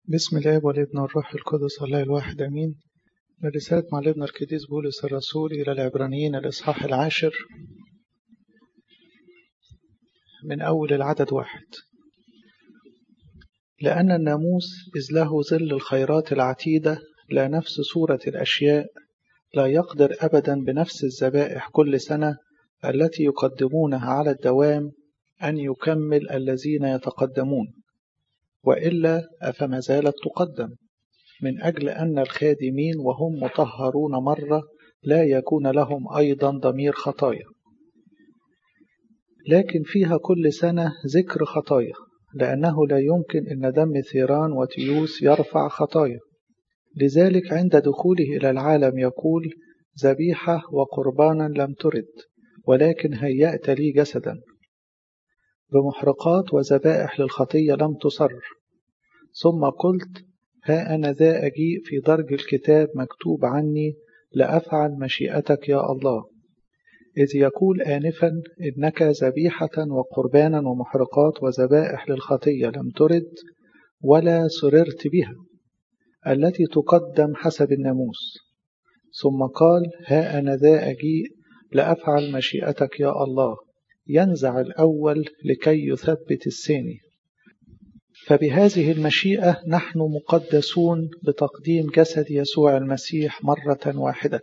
بسم الله والابن والروح القدس الله الواحد امين من رسالة معلمنا القديس بولس الرسول إلى العبرانيين الإصحاح العاشر من أول العدد واحد لأن الناموس إذ له ظل الخيرات العتيدة لا نفس صورة الأشياء لا يقدر أبدا بنفس الذبائح كل سنة التي يقدمونها على الدوام أن يكمل الذين يتقدمون وإلا أفما زالت تقدم من أجل أن الخادمين وهم مطهرون مرة لا يكون لهم أيضا ضمير خطايا لكن فيها كل سنة ذكر خطايا لأنه لا يمكن أن دم ثيران وتيوس يرفع خطايا لذلك عند دخوله إلى العالم يقول ذبيحة وقربانا لم ترد ولكن هيأت لي جسدا بمحرقات وذبائح للخطية لم تصر ثم قلت ها أنا ذا أجيء في درج الكتاب مكتوب عني لأفعل مشيئتك يا الله إذ يقول آنفا إنك ذبيحة وقربانا ومحرقات وذبائح للخطية لم ترد ولا سررت بها التي تقدم حسب الناموس ثم قال ها أنا ذا أجيء لأفعل مشيئتك يا الله ينزع الأول لكي يثبت الثاني فبهذه المشيئة نحن مقدسون بتقديم جسد يسوع المسيح مرة واحدة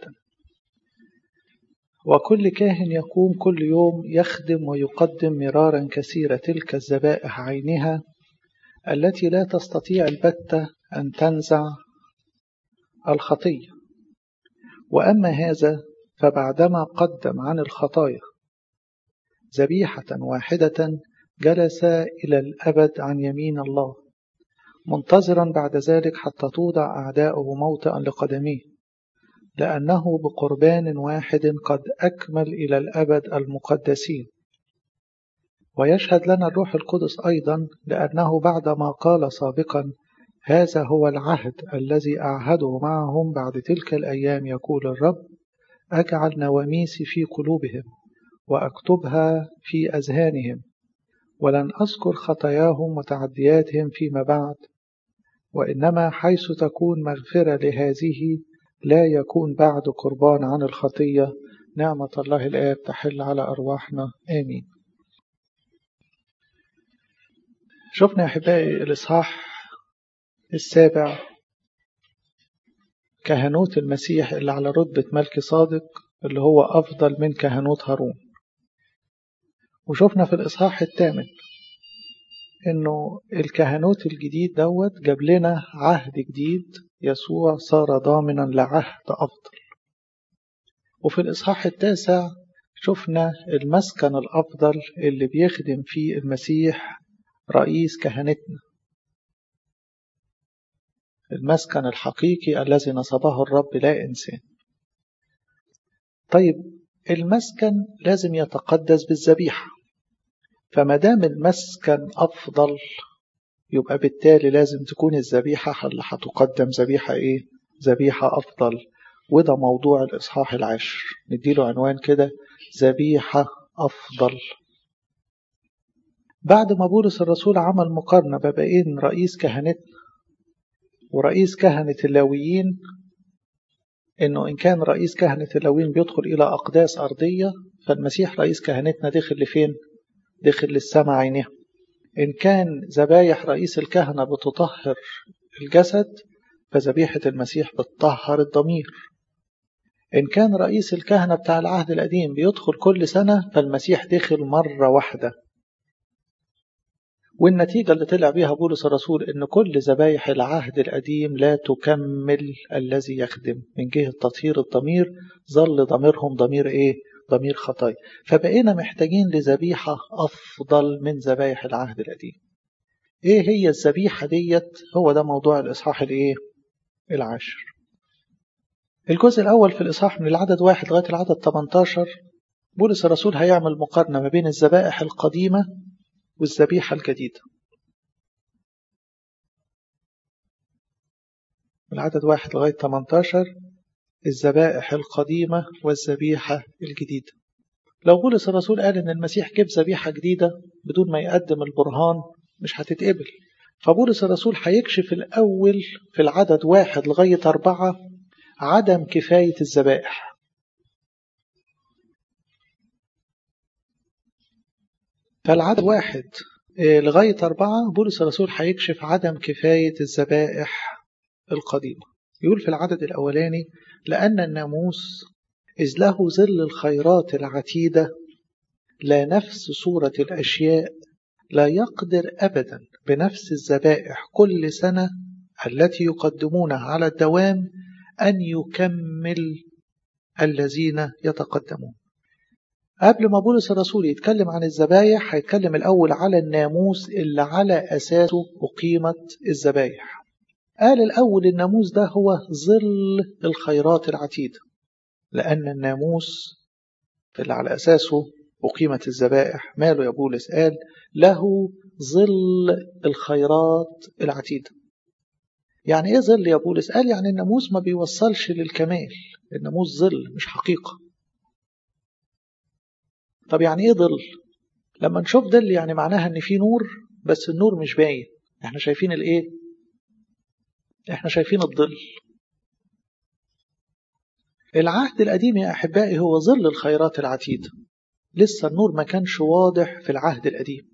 وكل كاهن يقوم كل يوم يخدم ويقدم مرارا كثيرة تلك الذبائح عينها التي لا تستطيع البتة أن تنزع الخطية وأما هذا فبعدما قدم عن الخطايا ذبيحة واحدة جلس إلى الأبد عن يمين الله منتظرا بعد ذلك حتى توضع أعداؤه موطئا لقدميه لأنه بقربان واحد قد أكمل إلى الأبد المقدسين ويشهد لنا الروح القدس أيضا لأنه بعدما قال سابقا هذا هو العهد الذي أعهده معهم بعد تلك الأيام يقول الرب أجعل نواميسي في قلوبهم وأكتبها في أذهانهم ولن أذكر خطاياهم وتعدياتهم فيما بعد وإنما حيث تكون مغفرة لهذه لا يكون بعد قربان عن الخطية نعمة الله الآب تحل على أرواحنا آمين شفنا يا أحبائي الإصحاح السابع كهنوت المسيح اللي على رتبة ملك صادق اللي هو أفضل من كهنوت هارون وشفنا في الإصحاح الثامن إنه الكهنوت الجديد دوت جاب لنا عهد جديد يسوع صار ضامنا لعهد أفضل وفي الإصحاح التاسع شفنا المسكن الأفضل اللي بيخدم فيه المسيح رئيس كهنتنا المسكن الحقيقي الذي نصبه الرب لا إنسان طيب المسكن لازم يتقدس بالذبيحة فما دام المسكن أفضل يبقى بالتالي لازم تكون الذبيحة اللي هتقدم ذبيحة إيه؟ ذبيحة أفضل وده موضوع الإصحاح العاشر نديله عنوان كده ذبيحة أفضل بعد ما بولس الرسول عمل مقارنة ما بين رئيس كهنتنا ورئيس كهنة اللاويين إنه إن كان رئيس كهنة اللاويين بيدخل إلى أقداس أرضية فالمسيح رئيس كهنتنا دخل لفين؟ دخل للسماء عينها إن كان ذبايح رئيس الكهنة بتطهر الجسد فذبيحة المسيح بتطهر الضمير إن كان رئيس الكهنة بتاع العهد القديم بيدخل كل سنة فالمسيح دخل مرة واحدة والنتيجة اللي طلع بيها بولس الرسول إن كل ذبايح العهد القديم لا تكمل الذي يخدم من جهة تطهير الضمير ظل ضميرهم ضمير إيه؟ ضمير خطايا فبقينا محتاجين لذبيحة أفضل من ذبايح العهد القديم إيه هي الذبيحة ديت هو ده موضوع الإصحاح الإيه؟ العاشر الجزء الأول في الإصحاح من العدد واحد لغاية العدد 18 بولس الرسول هيعمل مقارنة ما بين الذبائح القديمة والذبيحة الجديدة من العدد واحد لغاية 18 الذبائح القديمة والذبيحة الجديدة لو بولس الرسول قال إن المسيح جاب ذبيحة جديدة بدون ما يقدم البرهان مش هتتقبل فبولس الرسول هيكشف الأول في العدد واحد لغاية أربعة عدم كفاية الذبائح فالعدد واحد لغاية أربعة بولس الرسول هيكشف عدم كفاية الذبائح القديمة يقول في العدد الأولاني لأن الناموس إذ له ظل الخيرات العتيدة لا نفس صورة الأشياء لا يقدر أبدا بنفس الذبائح كل سنة التي يقدمونها على الدوام أن يكمل الذين يتقدمون قبل ما بولس الرسول يتكلم عن الذبايح هيتكلم الأول على الناموس اللي على أساسه أقيمت الذبايح قال الأول الناموس ده هو ظل الخيرات العتيدة لأن الناموس اللي على أساسه أقيمت الذبائح ماله يا بولس قال له ظل الخيرات العتيدة يعني ايه ظل يا بولس قال يعني الناموس ما بيوصلش للكمال الناموس ظل مش حقيقة طب يعني ايه ظل لما نشوف ظل يعني معناها ان في نور بس النور مش باين احنا شايفين الايه احنا شايفين الظل العهد القديم يا احبائي هو ظل الخيرات العتيده لسه النور ما كانش واضح في العهد القديم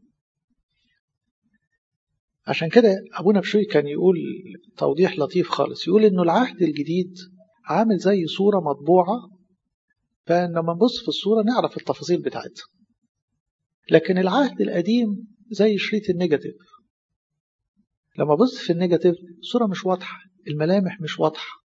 عشان كده ابونا بشوي كان يقول توضيح لطيف خالص يقول انه العهد الجديد عامل زي صوره مطبوعه فلما نبص في الصوره نعرف التفاصيل بتاعتها لكن العهد القديم زي شريط النيجاتيف لما بص في النيجاتيف الصوره مش واضحه الملامح مش واضحه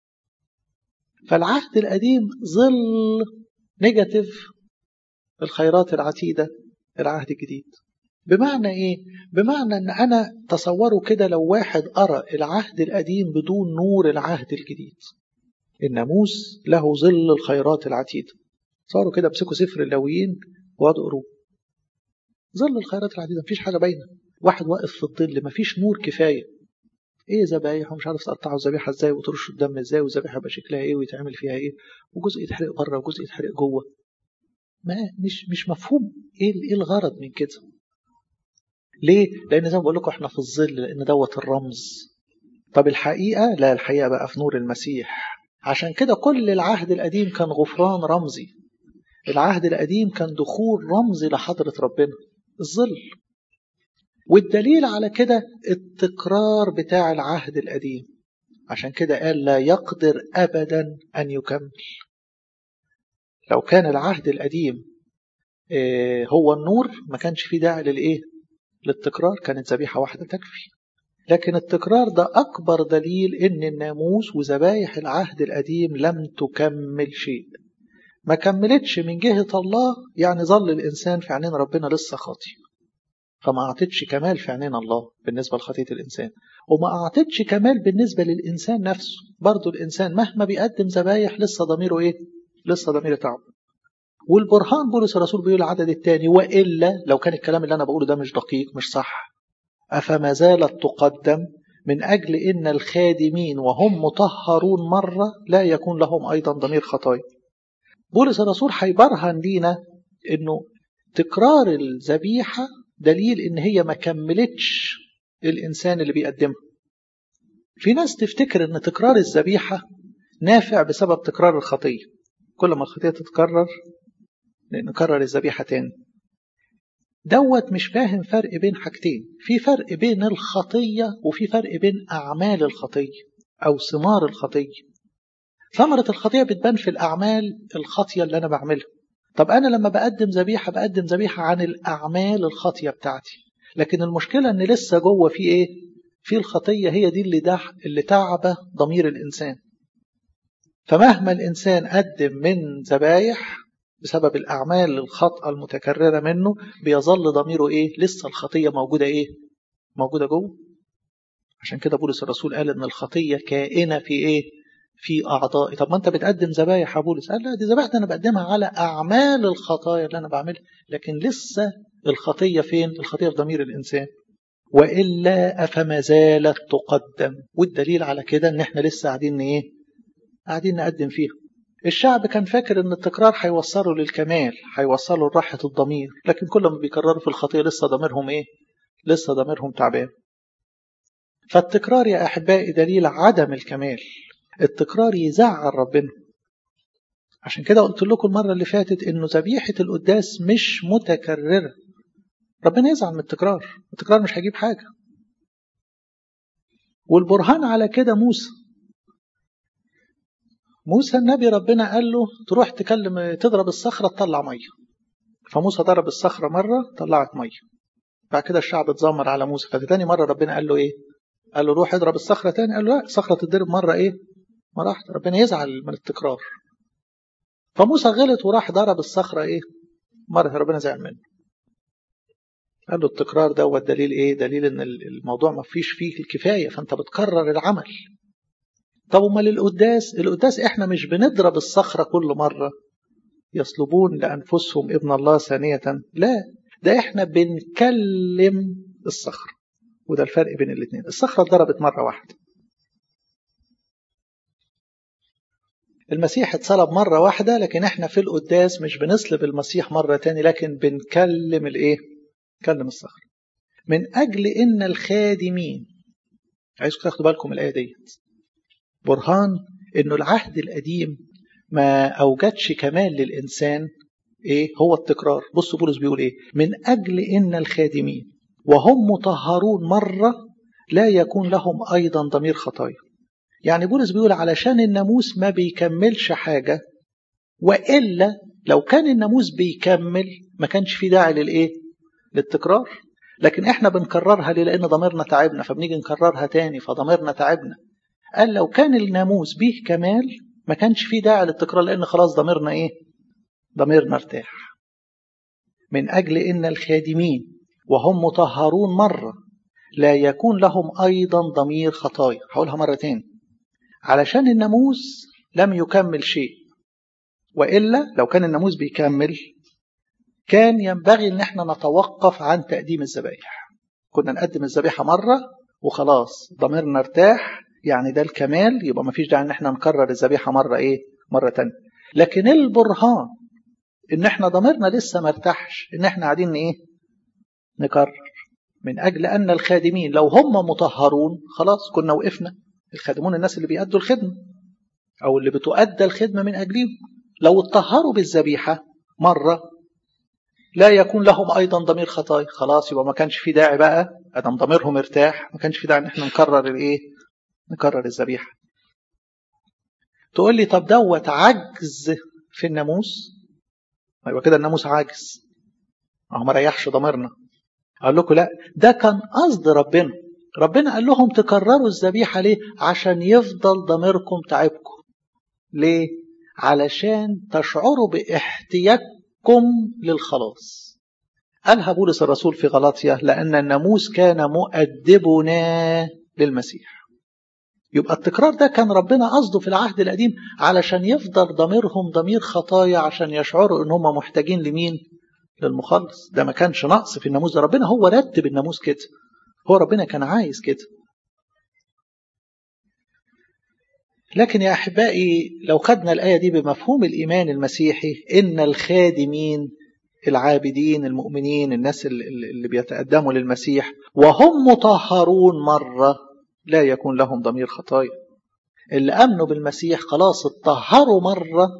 فالعهد القديم ظل نيجاتيف الخيرات العتيدة العهد الجديد بمعنى ايه بمعنى ان انا تصوروا كده لو واحد قرأ العهد القديم بدون نور العهد الجديد الناموس له ظل الخيرات العتيدة صاروا كده امسكوا سفر اللاويين وقعدوا قروه ظل الخيرات العتيدة مفيش حاجة باينة واحد واقف في الظل مفيش نور كفاية ايه ذبايح ومش عارف تقطعوا الذبيحه ازاي وترشوا الدم ازاي والذبيحه يبقى شكلها ايه ويتعمل فيها ايه وجزء يتحرق بره وجزء يتحرق جوه ما مش مش مفهوم ايه ايه الغرض من كده ليه لان زي ما بقول لكم احنا في الظل لان دوت الرمز طب الحقيقه لا الحقيقه بقى في نور المسيح عشان كده كل العهد القديم كان غفران رمزي العهد القديم كان دخول رمزي لحضره ربنا الظل والدليل على كده التكرار بتاع العهد القديم عشان كده قال لا يقدر ابدا ان يكمل لو كان العهد القديم هو النور ما كانش فيه داعي للايه للتكرار كانت ذبيحه واحده تكفي لكن التكرار ده اكبر دليل ان الناموس وذبايح العهد القديم لم تكمل شيء ما كملتش من جهه الله يعني ظل الانسان في عينين ربنا لسه خاطئ فما أعطتش كمال في عينين الله بالنسبة لخطية الإنسان وما أعطتش كمال بالنسبة للإنسان نفسه برضو الإنسان مهما بيقدم ذبايح لسه ضميره إيه لسه ضميره تعب والبرهان بولس الرسول بيقول العدد الثاني وإلا لو كان الكلام اللي أنا بقوله ده مش دقيق مش صح أفما زالت تقدم من أجل إن الخادمين وهم مطهرون مرة لا يكون لهم أيضا ضمير خطايا بولس الرسول هيبرهن لينا إنه تكرار الذبيحة دليل ان هي ما كملتش الانسان اللي بيقدمها في ناس تفتكر ان تكرار الذبيحه نافع بسبب تكرار الخطيه كل ما الخطيه تتكرر نكرر الذبيحه تاني دوت مش فاهم فرق بين حاجتين في فرق بين الخطيه وفي فرق بين اعمال الخطيه او ثمار الخطيه ثمره الخطيه بتبان في الاعمال الخاطيه اللي انا بعملها طب أنا لما بقدم ذبيحة بقدم ذبيحة عن الأعمال الخاطية بتاعتي لكن المشكلة إن لسه جوه في إيه؟ في الخطية هي دي اللي دح اللي تعبة ضمير الإنسان فمهما الإنسان قدم من ذبايح بسبب الأعمال الخاطئة المتكررة منه بيظل ضميره إيه؟ لسه الخطية موجودة إيه؟ موجودة جوه عشان كده بولس الرسول قال إن الخطية كائنة في إيه؟ في أعضائي طب ما أنت بتقدم ذبايح يا بولس قال لا دي ذبائح أنا بقدمها على أعمال الخطايا اللي أنا بعملها لكن لسه الخطية فين الخطية في ضمير الإنسان وإلا أفما زالت تقدم والدليل على كده إن إحنا لسه قاعدين إيه قاعدين نقدم فيها الشعب كان فاكر إن التكرار هيوصله للكمال هيوصله لراحة الضمير لكن كل ما بيكرروا في الخطية لسه ضميرهم إيه لسه ضميرهم تعبان فالتكرار يا أحبائي دليل عدم الكمال التكرار يزعل ربنا عشان كده قلت لكم المرة اللي فاتت إنه ذبيحة القداس مش متكررة ربنا يزعل من التكرار التكرار مش هيجيب حاجة والبرهان على كده موسى موسى النبي ربنا قال له تروح تكلم تضرب الصخرة تطلع مية فموسى ضرب الصخرة مرة طلعت مية بعد كده الشعب اتذمر على موسى فتاني مرة ربنا قال له ايه قال له روح اضرب الصخرة تاني قال له لا الصخرة تتضرب مرة ايه مرة واحدة ربنا يزعل من التكرار فموسى غلط وراح ضرب الصخرة ايه مرة ربنا زعل منه قال له التكرار ده هو الدليل ايه دليل ان الموضوع ما فيش فيه الكفاية فانت بتكرر العمل طب امال القداس القداس احنا مش بنضرب الصخرة كل مرة يصلبون لأنفسهم ابن الله ثانية لا ده احنا بنكلم الصخرة وده الفرق بين الاثنين الصخرة اتضربت مرة واحدة المسيح اتصلب مرة واحدة لكن احنا في القداس مش بنصلب المسيح مرة تاني لكن بنكلم الايه كلم الصخرة من أجل إن الخادمين عايزكم تاخدوا بالكم الآية ديت برهان إنه العهد القديم ما أوجدش كمال للإنسان إيه هو التكرار بصوا بولس بيقول إيه من أجل إن الخادمين وهم مطهرون مرة لا يكون لهم أيضا ضمير خطايا يعني بولس بيقول علشان الناموس ما بيكملش حاجة وإلا لو كان الناموس بيكمل ما كانش في داعي للإيه للتكرار لكن احنا بنكررها ليه لان ضميرنا تعبنا فبنيجي نكررها تاني فضميرنا تعبنا قال لو كان الناموس به كمال ما كانش فيه داعي للتكرار لان خلاص ضميرنا ايه ضميرنا ارتاح من اجل ان الخادمين وهم مطهرون مره لا يكون لهم ايضا ضمير خطايا هقولها مره تاني علشان الناموس لم يكمل شيء والا لو كان الناموس بيكمل كان ينبغي ان احنا نتوقف عن تقديم الذبائح كنا نقدم الذبيحه مره وخلاص ضميرنا ارتاح يعني ده الكمال يبقى ما فيش داعي ان احنا نكرر الذبيحه مره ايه مره تانية لكن البرهان ان احنا ضميرنا لسه ما ارتاحش ان احنا قاعدين ايه نكرر من اجل ان الخادمين لو هم مطهرون خلاص كنا وقفنا الخادمون الناس اللي بيأدوا الخدمه او اللي بتؤدى الخدمه من اجلهم لو اتطهروا بالذبيحه مره لا يكون لهم ايضا ضمير خطايا خلاص يبقى ما كانش في داعي بقى ادم ضميرهم ارتاح ما كانش في داعي ان احنا نكرر الايه نكرر الذبيحه تقول لي طب دوت عجز في الناموس يبقى كده الناموس عاجز ما هو ما ريحش ضميرنا اقول لكم لا ده كان قصد ربنا ربنا قال لهم تكرروا الذبيحه ليه عشان يفضل ضميركم تعبكم ليه علشان تشعروا باحتياجكم حقكم للخلاص قالها بولس الرسول في غلاطيا لأن الناموس كان مؤدبنا للمسيح يبقى التكرار ده كان ربنا قصده في العهد القديم علشان يفضل ضميرهم ضمير خطايا عشان يشعروا ان هم محتاجين لمين للمخلص ده ما كانش نقص في الناموس ده ربنا هو رتب الناموس كده هو ربنا كان عايز كده لكن يا أحبائي لو خدنا الآية دي بمفهوم الإيمان المسيحي إن الخادمين العابدين المؤمنين الناس اللي بيتقدموا للمسيح وهم مطهرون مرة لا يكون لهم ضمير خطايا اللي أمنوا بالمسيح خلاص اتطهروا مرة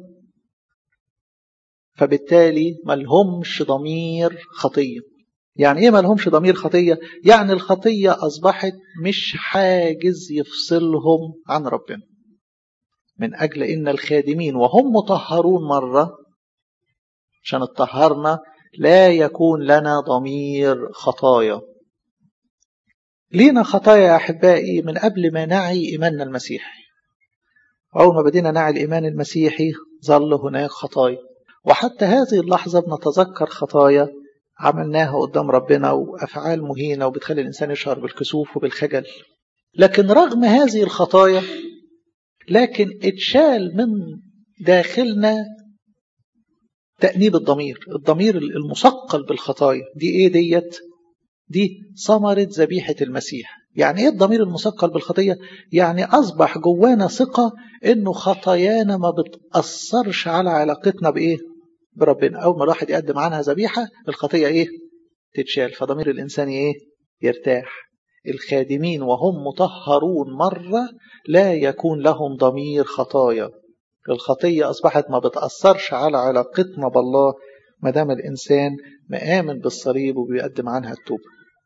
فبالتالي ملهمش ضمير خطية يعني ايه ملهمش ضمير خطية يعني الخطية أصبحت مش حاجز يفصلهم عن ربنا من أجل إن الخادمين وهم مطهرون مرة عشان اتطهرنا لا يكون لنا ضمير خطايا لينا خطايا يا أحبائي من قبل ما نعي إيماننا المسيحي أول ما بدينا نعي الإيمان المسيحي ظل هناك خطايا وحتى هذه اللحظة بنتذكر خطايا عملناها قدام ربنا وأفعال مهينة وبتخلي الإنسان يشعر بالكسوف وبالخجل لكن رغم هذه الخطايا لكن اتشال من داخلنا تأنيب الضمير الضمير المثقل بالخطايا دي ايه ديت دي ثمرة ذبيحة المسيح يعني ايه الضمير المثقل بالخطية يعني أصبح جوانا ثقة انه خطايانا ما بتأثرش على علاقتنا بايه بربنا أول ما الواحد يقدم عنها ذبيحة الخطية ايه تتشال فضمير الإنسان ايه يرتاح الخادمين وهم مطهرون مرة لا يكون لهم ضمير خطايا الخطية أصبحت ما بتأثرش على علاقتنا بالله ما دام الإنسان مآمن بالصليب وبيقدم عنها التوبة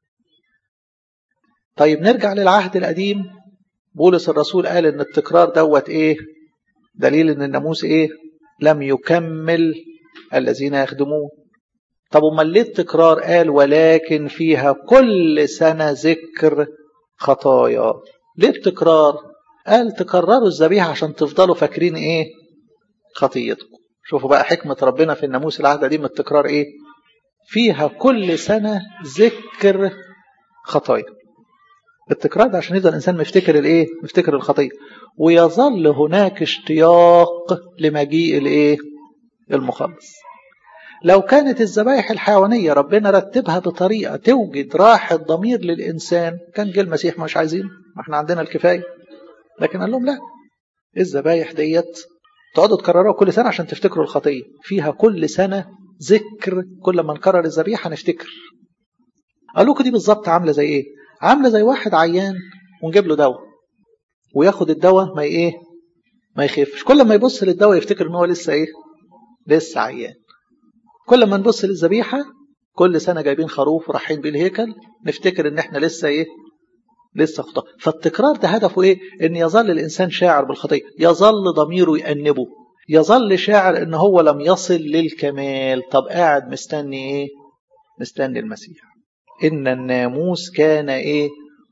طيب نرجع للعهد القديم بولس الرسول قال ان التكرار دوت ايه دليل ان الناموس ايه لم يكمل الذين يخدمون طب امال ليه التكرار قال ولكن فيها كل سنه ذكر خطايا ليه التكرار قال تكرروا الذبيحه عشان تفضلوا فاكرين ايه خطيتكم شوفوا بقى حكمه ربنا في الناموس العهد دي من التكرار ايه فيها كل سنه ذكر خطايا التكرار ده عشان يفضل الانسان مفتكر الايه مفتكر الخطيه ويظل هناك اشتياق لمجيء الايه المخلص لو كانت الذبائح الحيوانيه ربنا رتبها بطريقه توجد راحه ضمير للانسان كان جه المسيح مش عايزين ما احنا عندنا الكفايه لكن قال لهم لا الذبائح ديت تقعدوا تكرروها كل سنه عشان تفتكروا الخطيه فيها كل سنه ذكر كل ما نكرر الذبيحه نفتكر قالوا دي بالظبط عامله زي ايه عامله زي واحد عيان ونجيب له دواء وياخد الدواء ما ايه ما يخفش كل ما يبص للدواء يفتكر ان هو لسه ايه لسه عيان كل ما نبص للذبيحه كل سنه جايبين خروف ورايحين بيه الهيكل نفتكر ان احنا لسه ايه لسه خطأ فالتكرار ده هدفه ايه ان يظل الانسان شاعر بالخطيه يظل ضميره يأنبه يظل شاعر ان هو لم يصل للكمال طب قاعد مستني ايه مستني المسيح إن الناموس كان إيه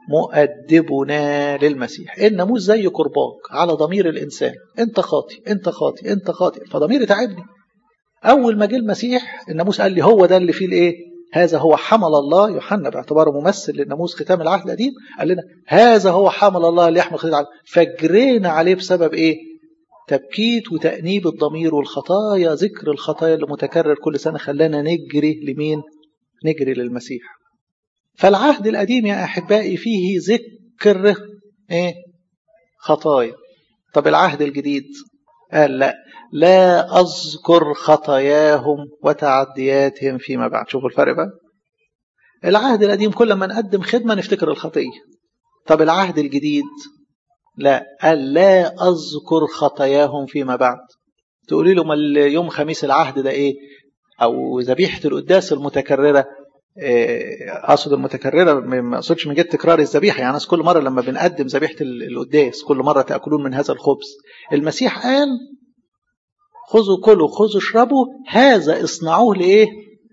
مؤدبنا للمسيح الناموس زي كرباج على ضمير الإنسان أنت خاطي أنت خاطي أنت خاطي فضميري تعبني أول ما جه المسيح الناموس قال لي هو ده اللي فيه الإيه هذا هو حمل الله يوحنا باعتباره ممثل للناموس ختام العهد القديم قال لنا هذا هو حمل الله اللي يحمل خطيه العالم فجرينا عليه بسبب ايه تبكيت وتأنيب الضمير والخطايا ذكر الخطايا اللي متكرر كل سنة خلانا نجري لمين نجري للمسيح فالعهد القديم يا أحبائي فيه ذكر إيه؟ خطايا طب العهد الجديد قال لا لا أذكر خطاياهم وتعدياتهم فيما بعد شوفوا الفرق بقى العهد القديم كل ما نقدم خدمة نفتكر الخطية طب العهد الجديد لا قال لا أذكر خطاياهم فيما بعد تقولي له ما يوم خميس العهد ده إيه أو ذبيحة القداس المتكررة اقصد المتكرره ما اقصدش من جهه تكرار الذبيحه يعني الناس كل مره لما بنقدم ذبيحه القداس كل مره تاكلون من هذا الخبز المسيح قال خذوا كلوا خذوا اشربوا هذا اصنعوه لايه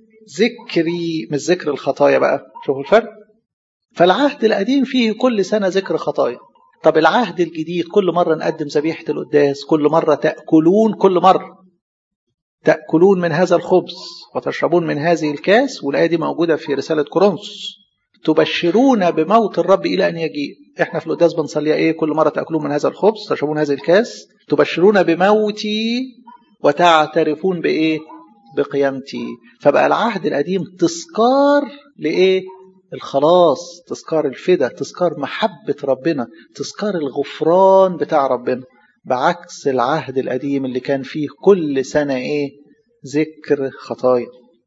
ذكري مش ذكر الخطايا بقى شوفوا الفرق فالعهد القديم فيه كل سنه ذكر خطايا طب العهد الجديد كل مره نقدم ذبيحه القداس كل مره تاكلون كل مره تأكلون من هذا الخبز وتشربون من هذه الكاس والآية دي موجودة في رسالة كورنثوس تبشرون بموت الرب إلى أن يجيء إحنا في القداس بنصليها إيه كل مرة تأكلون من هذا الخبز تشربون هذه الكاس تبشرون بموتي وتعترفون بإيه بقيامتي فبقى العهد القديم تذكار لإيه الخلاص تذكار الفدا تذكار محبة ربنا تذكار الغفران بتاع ربنا بعكس العهد القديم اللي كان فيه كل سنة إيه ذكر خطايا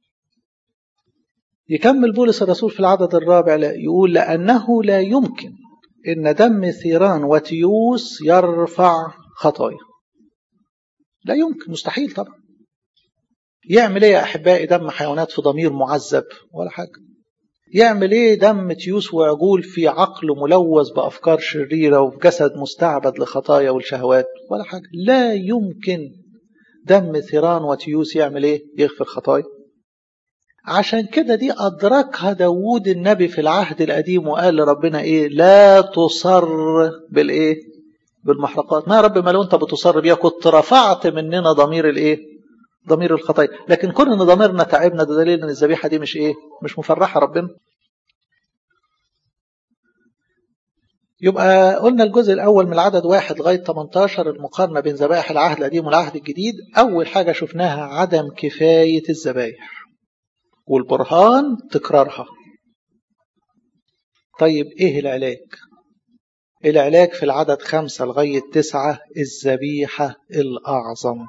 يكمل بولس الرسول في العدد الرابع يقول لأنه لا يمكن إن دم ثيران وتيوس يرفع خطايا لا يمكن مستحيل طبعا يعمل ايه يا احبائي دم حيوانات في ضمير معذب ولا حاجه يعمل ايه دم تيوس وعجول في عقل ملوث بافكار شريره وفي جسد مستعبد لخطايا والشهوات ولا حاجه لا يمكن دم ثيران وتيوس يعمل ايه يغفر خطايا عشان كده دي ادركها داوود النبي في العهد القديم وقال لربنا ايه لا تصر بالايه بالمحرقات ما يا رب ما لو انت بتصر بيها كنت رفعت مننا ضمير الايه ضمير الخطايا لكن كون ان ضميرنا تعبنا ده دليل ان الذبيحه دي مش ايه مش مفرحه ربنا يبقى قلنا الجزء الاول من العدد واحد لغايه 18 المقارنه بين ذبائح العهد القديم والعهد الجديد اول حاجه شفناها عدم كفايه الذبائح والبرهان تكرارها طيب ايه العلاج العلاج في العدد خمسة لغاية تسعة الذبيحة الأعظم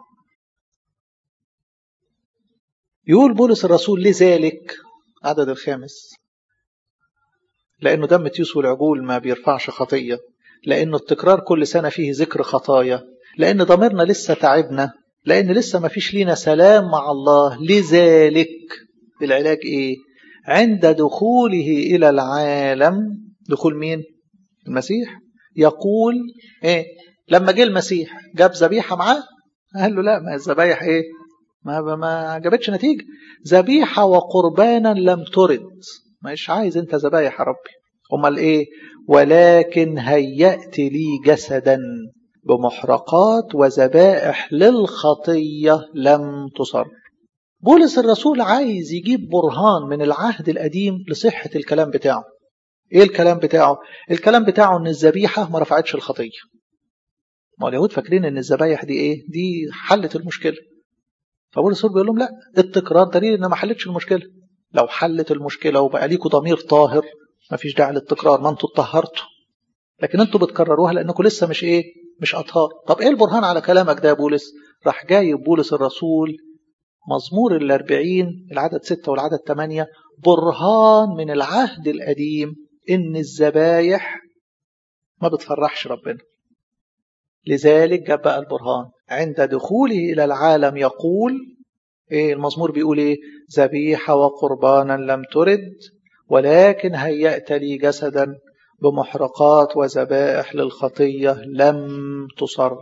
يقول بولس الرسول لذلك عدد الخامس لأنه دم تيوس والعجول ما بيرفعش خطية لأنه التكرار كل سنة فيه ذكر خطايا لأن ضميرنا لسه تعبنا لأن لسه ما فيش لينا سلام مع الله لذلك العلاج إيه عند دخوله إلى العالم دخول مين المسيح يقول إيه لما جه المسيح جاب ذبيحة معاه قال له لا ما الذبايح إيه ما ما جابتش نتيجة ذبيحة وقربانا لم ترد مش عايز انت ذبايح يا ربي امال ايه ولكن هيأت لي جسدا بمحرقات وذبائح للخطية لم تصر بولس الرسول عايز يجيب برهان من العهد القديم لصحة الكلام بتاعه ايه الكلام بتاعه الكلام بتاعه ان الذبيحة ما رفعتش الخطية ما اليهود فاكرين ان الذبايح دي ايه دي حلت المشكلة فبولس الرسول بيقول لهم لا التكرار دليل ان ما حلتش المشكلة لو حلت المشكلة وبقى ليكوا ضمير طاهر ما فيش داعي للتكرار ما انتوا اتطهرتوا لكن انتوا بتكرروها لانكم لسه مش ايه مش اطهار طب ايه البرهان على كلامك ده يا بولس راح جايب بولس الرسول مزمور الأربعين العدد ستة والعدد ثمانية برهان من العهد القديم إن الذبايح ما بتفرحش ربنا لذلك جاب بقى البرهان عند دخوله إلى العالم يقول إيه المزمور بيقول إيه ذبيحة وقربانا لم ترد ولكن هيأت لي جسدا بمحرقات وذبائح للخطية لم تصر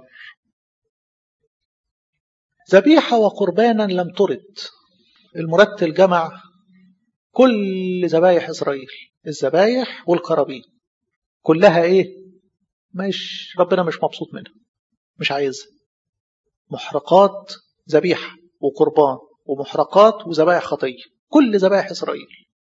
ذبيحة وقربانا لم ترد المرتل جمع كل ذبايح إسرائيل الذبايح والقرابين كلها إيه مش ربنا مش مبسوط منها مش عايزها محرقات ذبيحة وقربان ومحرقات وذبائح خطية كل ذبائح إسرائيل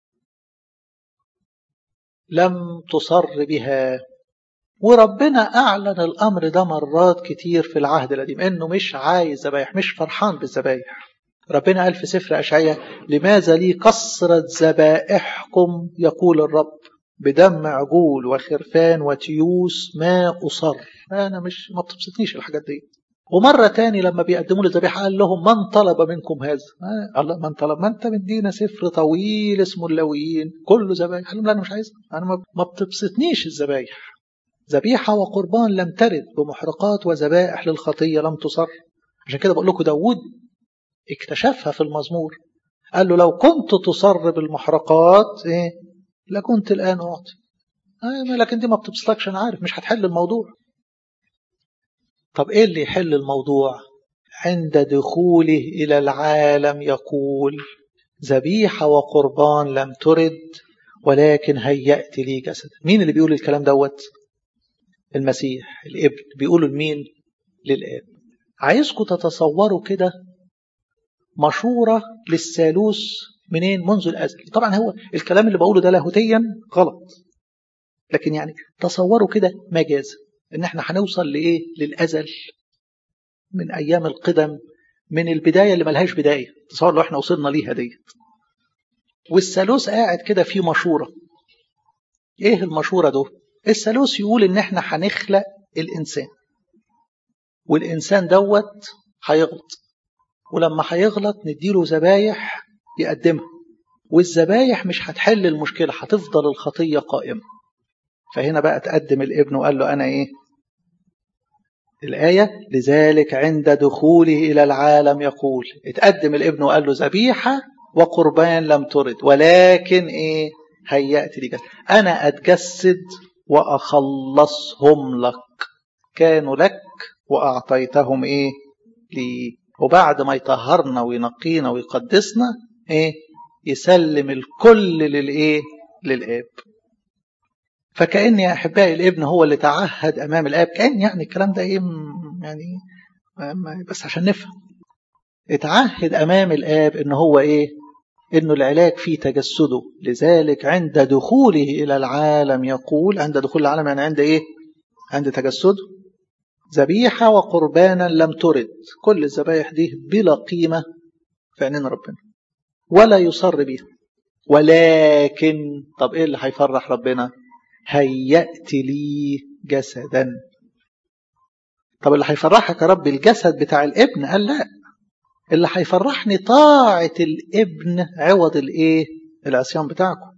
لم تصر بها وربنا أعلن الأمر ده مرات كتير في العهد القديم إنه مش عايز ذبايح مش فرحان بالذبايح ربنا قال في سفر أشعية لماذا لي كثرة ذبائحكم يقول الرب بدم عجول وخرفان وتيوس ما أصر أنا مش ما بتبسطنيش الحاجات دي ومرة تاني لما بيقدموا لي ذبيحة قال لهم من طلب منكم هذا آه الله من طلب ما انت مدينا سفر طويل اسمه اللويين كله ذبايح قال لهم لا انا مش عايز انا ما بتبسطنيش الذبايح ذبيحة وقربان لم ترد بمحرقات وذبائح للخطية لم تصر عشان كده بقول لكم داود اكتشفها في المزمور قال له لو كنت تصر بالمحرقات ايه لكنت الآن أعطي آه لكن دي ما بتبسطكش أنا عارف مش هتحل الموضوع طب إيه اللي يحل الموضوع عند دخوله إلى العالم يقول ذبيحة وقربان لم ترد ولكن هيأت لي جسد مين اللي بيقول الكلام دوت المسيح الابن بيقولوا لمين للاب عايزكم تتصوروا كده مشورة للثالوث منين منذ الأزل طبعا هو الكلام اللي بقوله ده لاهوتيا غلط لكن يعني تصوروا كده مجازا ان احنا هنوصل لايه للازل من ايام القدم من البدايه اللي ملهاش بدايه تصور لو احنا وصلنا ليها ديت والثالوث قاعد كده في مشوره ايه المشوره ده الثالوث يقول ان احنا هنخلق الانسان والانسان دوت هيغلط ولما هيغلط نديله ذبايح يقدمها والذبايح مش هتحل المشكله هتفضل الخطيه قائمه فهنا بقى تقدم الابن وقال له انا ايه الآية لذلك عند دخوله إلى العالم يقول اتقدم الابن وقال له ذبيحة وقربان لم ترد ولكن إيه هيأت لي جسد أنا أتجسد وأخلصهم لك كانوا لك وأعطيتهم إيه لي وبعد ما يطهرنا وينقينا ويقدسنا إيه يسلم الكل للإيه للآب فكأن يا أحبائي الابن هو اللي تعهد أمام الآب كأن يعني الكلام ده إيه يعني بس عشان نفهم اتعهد أمام الآب إن هو إيه إنه العلاج في تجسده لذلك عند دخوله إلى العالم يقول عند دخول العالم يعني عند إيه عند تجسده ذبيحة وقربانا لم ترد كل الذبايح دي بلا قيمة في عينين ربنا ولا يصر بها ولكن طب إيه اللي هيفرح ربنا هيأت لي جسدا طب اللي هيفرحك يا رب الجسد بتاع الابن قال لا اللي هيفرحني طاعة الابن عوض الايه العصيان بتاعكم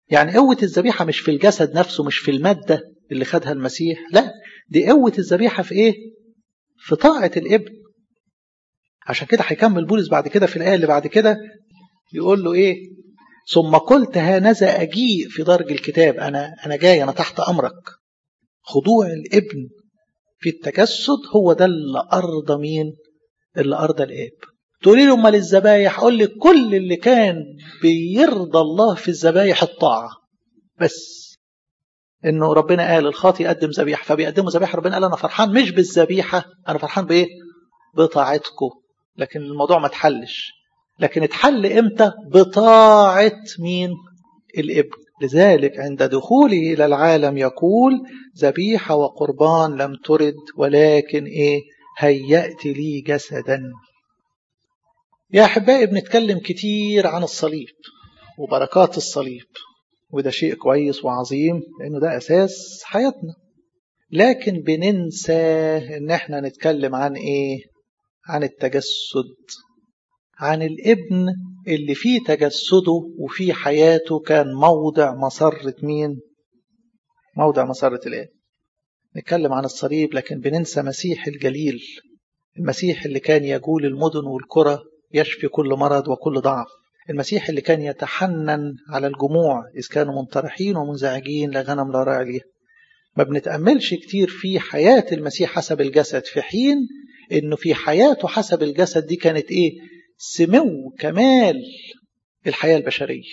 يعني قوة الذبيحة مش في الجسد نفسه مش في المادة اللي خدها المسيح لا دي قوة الذبيحة في ايه في طاعة الابن عشان كده هيكمل بولس بعد كده في الآية اللي بعد كده يقول له ايه ثم قلت هانذا أجيء في درج الكتاب أنا أنا جاي أنا تحت أمرك خضوع الابن في التجسد هو ده اللي أرضى مين اللي أرضى الآب تقولي له امال الذبايح اقول لك كل اللي كان بيرضى الله في الذبايح الطاعه بس انه ربنا قال الخاطي يقدم ذبيحه فبيقدموا ذبيحه ربنا قال انا فرحان مش بالذبيحه انا فرحان بايه بطاعتكم لكن الموضوع ما اتحلش لكن اتحل امتى بطاعه مين الابن لذلك عند دخوله الى العالم يقول ذبيحه وقربان لم ترد ولكن ايه هيأت لي جسدا يا أحبائي بنتكلم كتير عن الصليب وبركات الصليب وده شيء كويس وعظيم لأنه ده أساس حياتنا لكن بننسى إن احنا نتكلم عن إيه؟ عن التجسد عن الابن اللي فيه تجسده وفي حياته كان موضع مسرة مين؟ موضع مسرة الآب نتكلم عن الصليب لكن بننسى مسيح الجليل المسيح اللي كان يجول المدن والقرى يشفي كل مرض وكل ضعف المسيح اللي كان يتحنن على الجموع إذ كانوا منطرحين ومنزعجين لا غنم لا راعي ليها ما بنتأملش كتير في حياة المسيح حسب الجسد في حين إنه في حياته حسب الجسد دي كانت إيه سمو كمال الحياة البشرية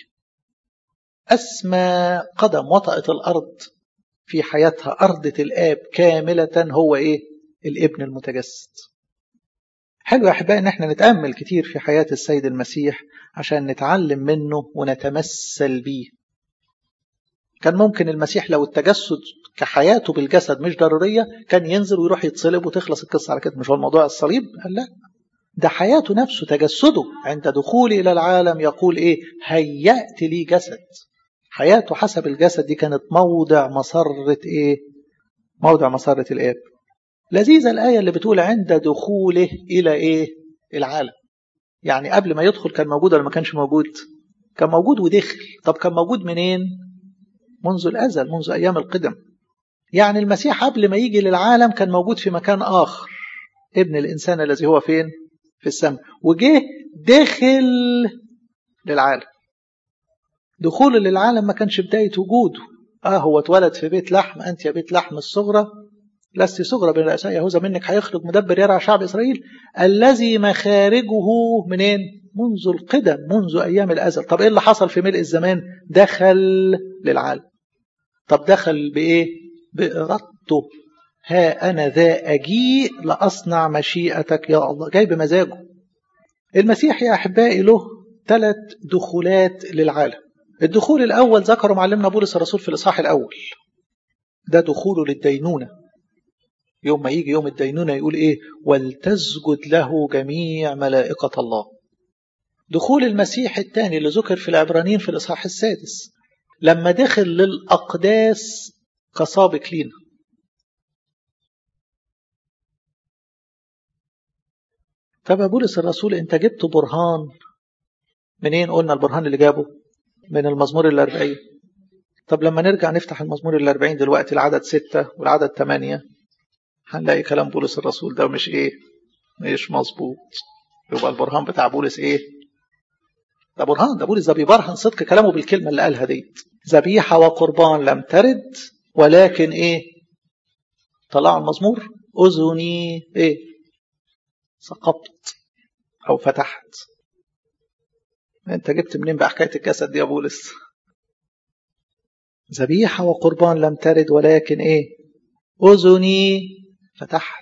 أسمى قدم وطأت الأرض في حياتها أرضة الآب كاملة هو إيه الابن المتجسد حلو يا أحبائي إن احنا نتأمل كتير في حياة السيد المسيح عشان نتعلم منه ونتمثل بيه كان ممكن المسيح لو التجسد كحياته بالجسد مش ضرورية كان ينزل ويروح يتصلب وتخلص القصة على كده مش هو الموضوع الصليب قال لا ده حياته نفسه تجسده عند دخولي إلى العالم يقول إيه هيأت لي جسد حياته حسب الجسد دي كانت موضع مسرة إيه موضع مسرة الآب لذيذة الآية اللي بتقول عند دخوله إلى إيه العالم يعني قبل ما يدخل كان موجود ولا ما كانش موجود كان موجود ودخل طب كان موجود منين منذ الأزل منذ أيام القدم يعني المسيح قبل ما يجي للعالم كان موجود في مكان آخر ابن الإنسان الذي هو فين في السماء وجه دخل للعالم دخوله للعالم ما كانش بداية وجوده آه هو اتولد في بيت لحم أنت يا بيت لحم الصغرى لست صغرى بين رؤساء يهوذا منك هيخرج مدبر يرعى شعب إسرائيل الذي مخارجه منين منذ القدم منذ أيام الأزل طب إيه اللي حصل في ملء الزمان دخل للعالم طب دخل بإيه بإرادته ها أنا ذا أجيء لأصنع مشيئتك يا الله جاي بمزاجه المسيح يا أحبائي له ثلاث دخولات للعالم الدخول الأول ذكره معلمنا بولس الرسول في الإصحاح الأول ده دخوله للدينونة يوم ما يجي يوم الدينونة يقول إيه ولتسجد له جميع ملائكة الله دخول المسيح الثاني اللي ذكر في العبرانيين في الإصحاح السادس لما دخل للأقداس كسابق لينا طب يا بولس الرسول انت جبت برهان منين قلنا البرهان اللي جابه من المزمور الأربعين طب لما نرجع نفتح المزمور الأربعين دلوقتي العدد ستة والعدد ثمانية هنلاقي كلام بولس الرسول ده مش ايه مش مظبوط يبقى البرهان بتاع بولس ايه ده برهان ده بولس ده بيبرهن صدق كلامه بالكلمة اللي قالها دي ذبيحة وقربان لم ترد ولكن ايه طلعوا المزمور أذني ايه سقطت أو فتحت انت جبت منين بقى حكايه الجسد دي يا بولس ذبيحه وقربان لم ترد ولكن ايه اذني فتحت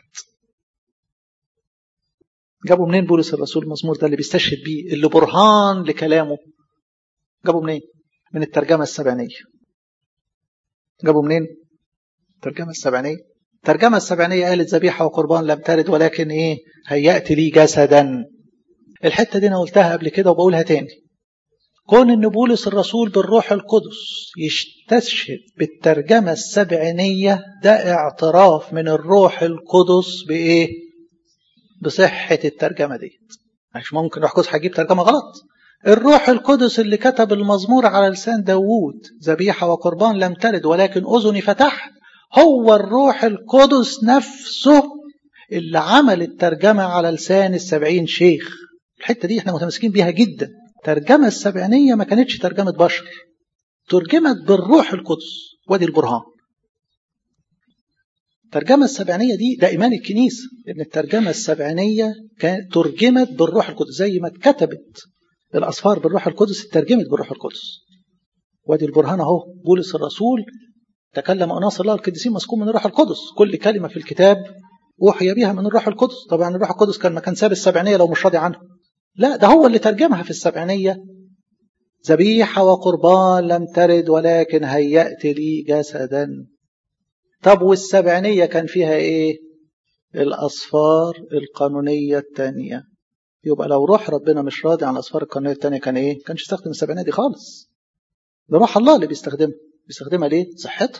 جابوا منين بولس الرسول المزمور ده اللي بيستشهد بيه اللي برهان لكلامه جابوا منين من الترجمه السبعينيه جابوا منين الترجمه السبعينيه الترجمه السبعينيه قالت ذبيحه وقربان لم ترد ولكن ايه هيأت لي جسدا الحتة دي أنا قلتها قبل كده وبقولها تاني كون أن بولس الرسول بالروح القدس يستشهد بالترجمة السبعينية ده اعتراف من الروح القدس بإيه؟ بصحة الترجمة دي مش ممكن الروح القدس هيجيب ترجمة غلط الروح القدس اللي كتب المزمور على لسان داوود ذبيحة وقربان لم ترد ولكن أذني فتحت هو الروح القدس نفسه اللي عمل الترجمة على لسان السبعين شيخ الحتة دي احنا متمسكين بيها جدا ترجمة السبعينية ما كانتش ترجمة بشر ترجمت بالروح القدس وادي البرهان الترجمة السبعينية دي ده إيمان الكنيسة إن الترجمة السبعينية كانت ترجمت بالروح القدس زي ما اتكتبت الأسفار بالروح القدس اترجمت بالروح القدس وادي البرهان أهو بولس الرسول تكلم أناس الله القديسين مسكون من الروح القدس كل كلمة في الكتاب أوحي بها من الروح القدس طبعا الروح القدس كان ما كان ساب السبعينية لو مش راضي عنه لا ده هو اللي ترجمها في السبعينية ذبيحة وقربان لم ترد ولكن هيأت لي جسدا طب والسبعينية كان فيها ايه الأصفار القانونية الثانية يبقى لو روح ربنا مش راضي عن الأصفار القانونية الثانية كان ايه كانش يستخدم السبعينية دي خالص ده روح الله اللي بيستخدمها بيستخدمها ليه صحتها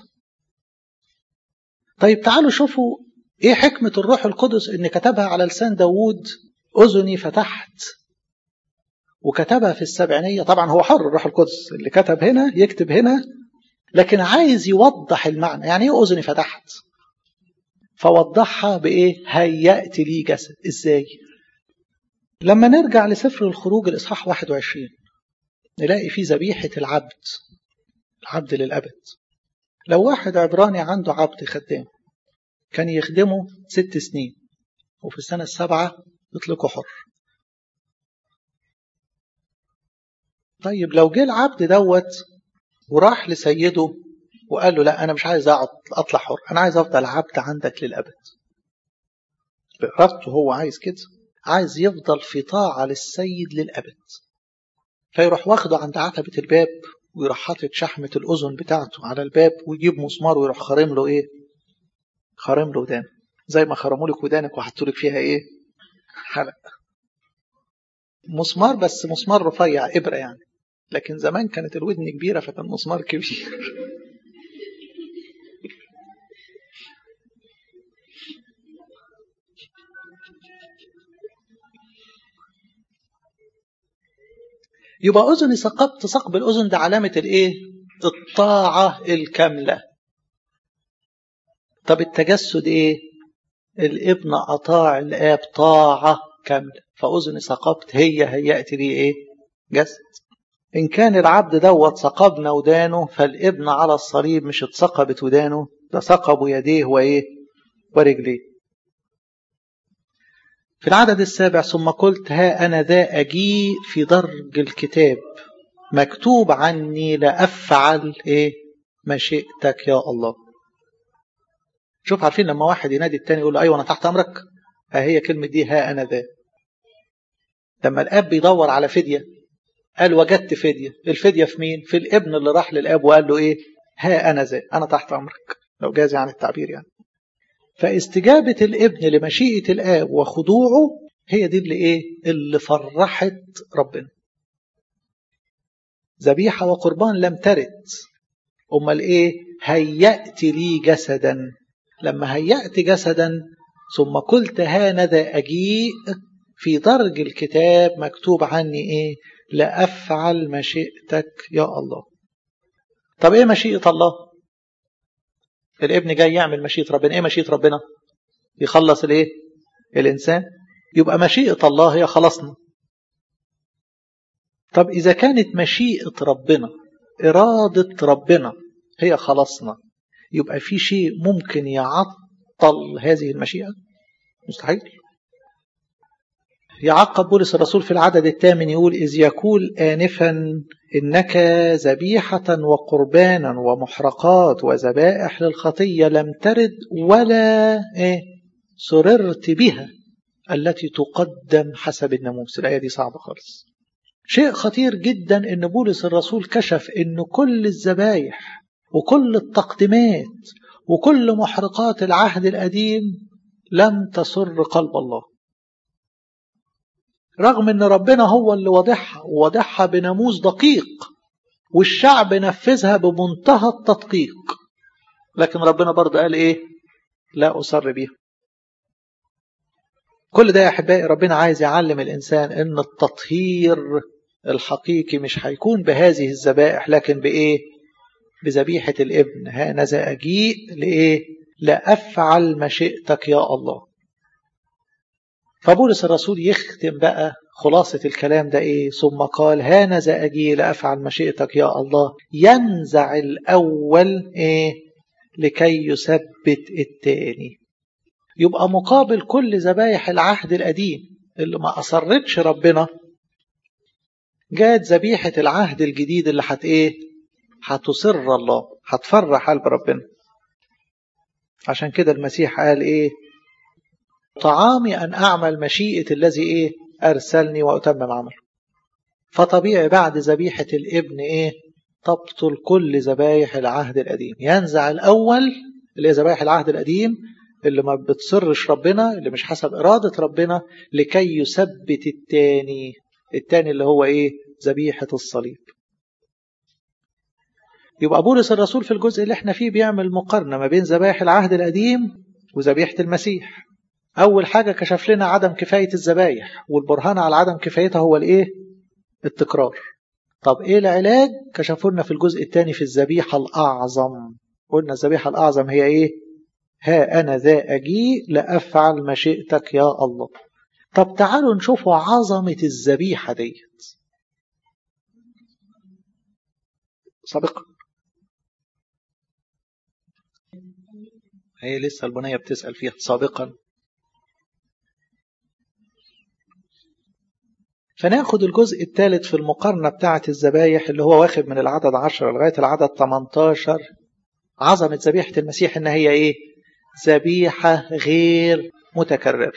طيب تعالوا شوفوا ايه حكمة الروح القدس ان كتبها على لسان داوود أذني فتحت وكتبها في السبعينية طبعا هو حر الروح القدس اللي كتب هنا يكتب هنا لكن عايز يوضح المعنى يعني ايه أذني فتحت فوضحها بإيه هيأت لي جسد إزاي لما نرجع لسفر الخروج الإصحاح 21 نلاقي فيه ذبيحة العبد العبد للأبد لو واحد عبراني عنده عبد خدام كان يخدمه ست سنين وفي السنة السابعة يطلقه حر طيب لو جه العبد دوت وراح لسيده وقال له لا أنا مش عايز أقعد أطلع حر أنا عايز أفضل عبد عندك للأبد بإرادته هو عايز كده عايز يفضل في طاعة للسيد للأبد فيروح واخده عند عتبة الباب ويروح حاطط شحمة الأذن بتاعته على الباب ويجيب مسمار ويروح خارم له إيه؟ خارم له ودان زي ما خرموا لك ودانك وحطوا لك فيها إيه؟ حلق مسمار بس مسمار رفيع إبرة يعني لكن زمان كانت الودن كبيرة فكان مسمار كبير يبقى أذني ثقبت ثقب الأذن ده علامة الإيه؟ الطاعة الكاملة. طب التجسد إيه؟ الابن أطاع الآب طاعة كاملة، فأذني ثقبت هي هيأتي لي إيه؟ جسد. إن كان العبد دوت ثقبنا ودانه فالابن على الصليب مش اتثقبت ودانه ده ثقبوا يديه وإيه؟ ورجليه. في العدد السابع ثم قلت ها أنا ذا أجيء في درج الكتاب مكتوب عني لأفعل إيه مشيئتك يا الله شوف عارفين لما واحد ينادي التاني يقول له أيوة أنا تحت أمرك ها هي كلمة دي ها أنا ذا لما الأب بيدور على فدية قال وجدت فدية الفدية في مين في الابن اللي راح للأب وقال له إيه ها أنا ذا أنا تحت أمرك لو جاز عن التعبير يعني فاستجابة الابن لمشيئة الآب وخضوعه هي دي اللي إيه؟ اللي فرحت ربنا. ذبيحة وقربان لم ترد. أمال إيه؟ هيأت لي جسدا. لما هيأت جسدا ثم قلت هانذا أجيء في درج الكتاب مكتوب عني إيه؟ لأفعل مشيئتك يا الله. طب إيه مشيئة الله؟ الابن جاي يعمل مشيئة ربنا ايه مشيئة ربنا يخلص الايه الانسان يبقى مشيئة الله هي خلصنا طب اذا كانت مشيئة ربنا ارادة ربنا هي خلصنا يبقى في شيء ممكن يعطل هذه المشيئة مستحيل يعقب بولس الرسول في العدد الثامن يقول إذ يقول آنفا إنك ذبيحة وقربانا ومحرقات وذبائح للخطية لم ترد ولا إيه سررت بها التي تقدم حسب الناموس الآية دي صعبة خالص شيء خطير جدا إن بولس الرسول كشف إن كل الذبايح وكل التقديمات وكل محرقات العهد القديم لم تسر قلب الله رغم ان ربنا هو اللي واضحها وواضحها بناموس دقيق والشعب نفذها بمنتهى التدقيق لكن ربنا برضه قال ايه لا اصر بيها كل ده يا احبائي ربنا عايز يعلم الانسان ان التطهير الحقيقي مش هيكون بهذه الذبائح لكن بإيه بذبيحة الابن هانذا أجيء لإيه لأفعل مشيئتك يا الله فبولس الرسول يختم بقى خلاصة الكلام ده إيه ثم قال هانذا أجي لأفعل مشيئتك يا الله ينزع الأول إيه لكي يثبت التاني يبقى مقابل كل ذبايح العهد القديم اللي ما أصرتش ربنا جات ذبيحة العهد الجديد اللي هت إيه هتصر الله هتفرح قلب ربنا عشان كده المسيح قال إيه طعامي أن أعمل مشيئة الذي إيه أرسلني وأتمم عمله فطبيعي بعد ذبيحة الابن إيه تبطل كل ذبايح العهد القديم ينزع الأول اللي هي ذبايح العهد القديم اللي ما بتصرش ربنا اللي مش حسب إرادة ربنا لكي يثبت التاني التاني اللي هو إيه ذبيحة الصليب يبقى بولس الرسول في الجزء اللي احنا فيه بيعمل مقارنة ما بين ذبائح العهد القديم وذبيحة المسيح أول حاجة كشف لنا عدم كفاية الذبايح والبرهان على عدم كفايتها هو الإيه؟ التكرار. طب إيه العلاج؟ كشفوا لنا في الجزء الثاني في الذبيحة الأعظم. قلنا الذبيحة الأعظم هي إيه؟ ها أنا ذا أجي لأفعل مشيئتك يا الله. طب تعالوا نشوفوا عظمة الذبيحة ديت. سابقا. هي لسه البنية بتسأل فيها سابقا فناخد الجزء الثالث في المقارنة بتاعة الذبايح اللي هو واخد من العدد 10 لغاية العدد 18 عظمة ذبيحة المسيح إن هي إيه؟ ذبيحة غير متكررة.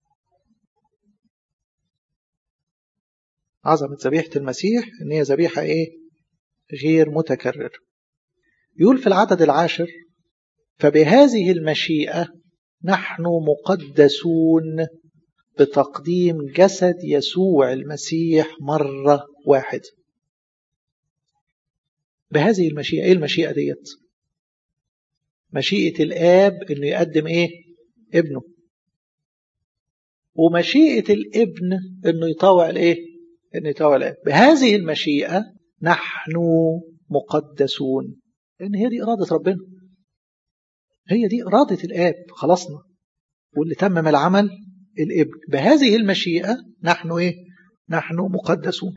عظمة ذبيحة المسيح إن هي ذبيحة إيه؟ غير متكررة. يقول في العدد العاشر فبهذه المشيئة نحن مقدسون بتقديم جسد يسوع المسيح مرة واحدة بهذه المشيئة ايه المشيئة ديت مشيئة الآب انه يقدم ايه ابنه ومشيئة الابن انه يطاوع الايه انه يطاوع الآب بهذه المشيئة نحن مقدسون لان هي دي إرادة ربنا هي دي إرادة الآب خلصنا واللي تمم العمل الابن بهذه المشيئة نحن إيه؟ نحن مقدسون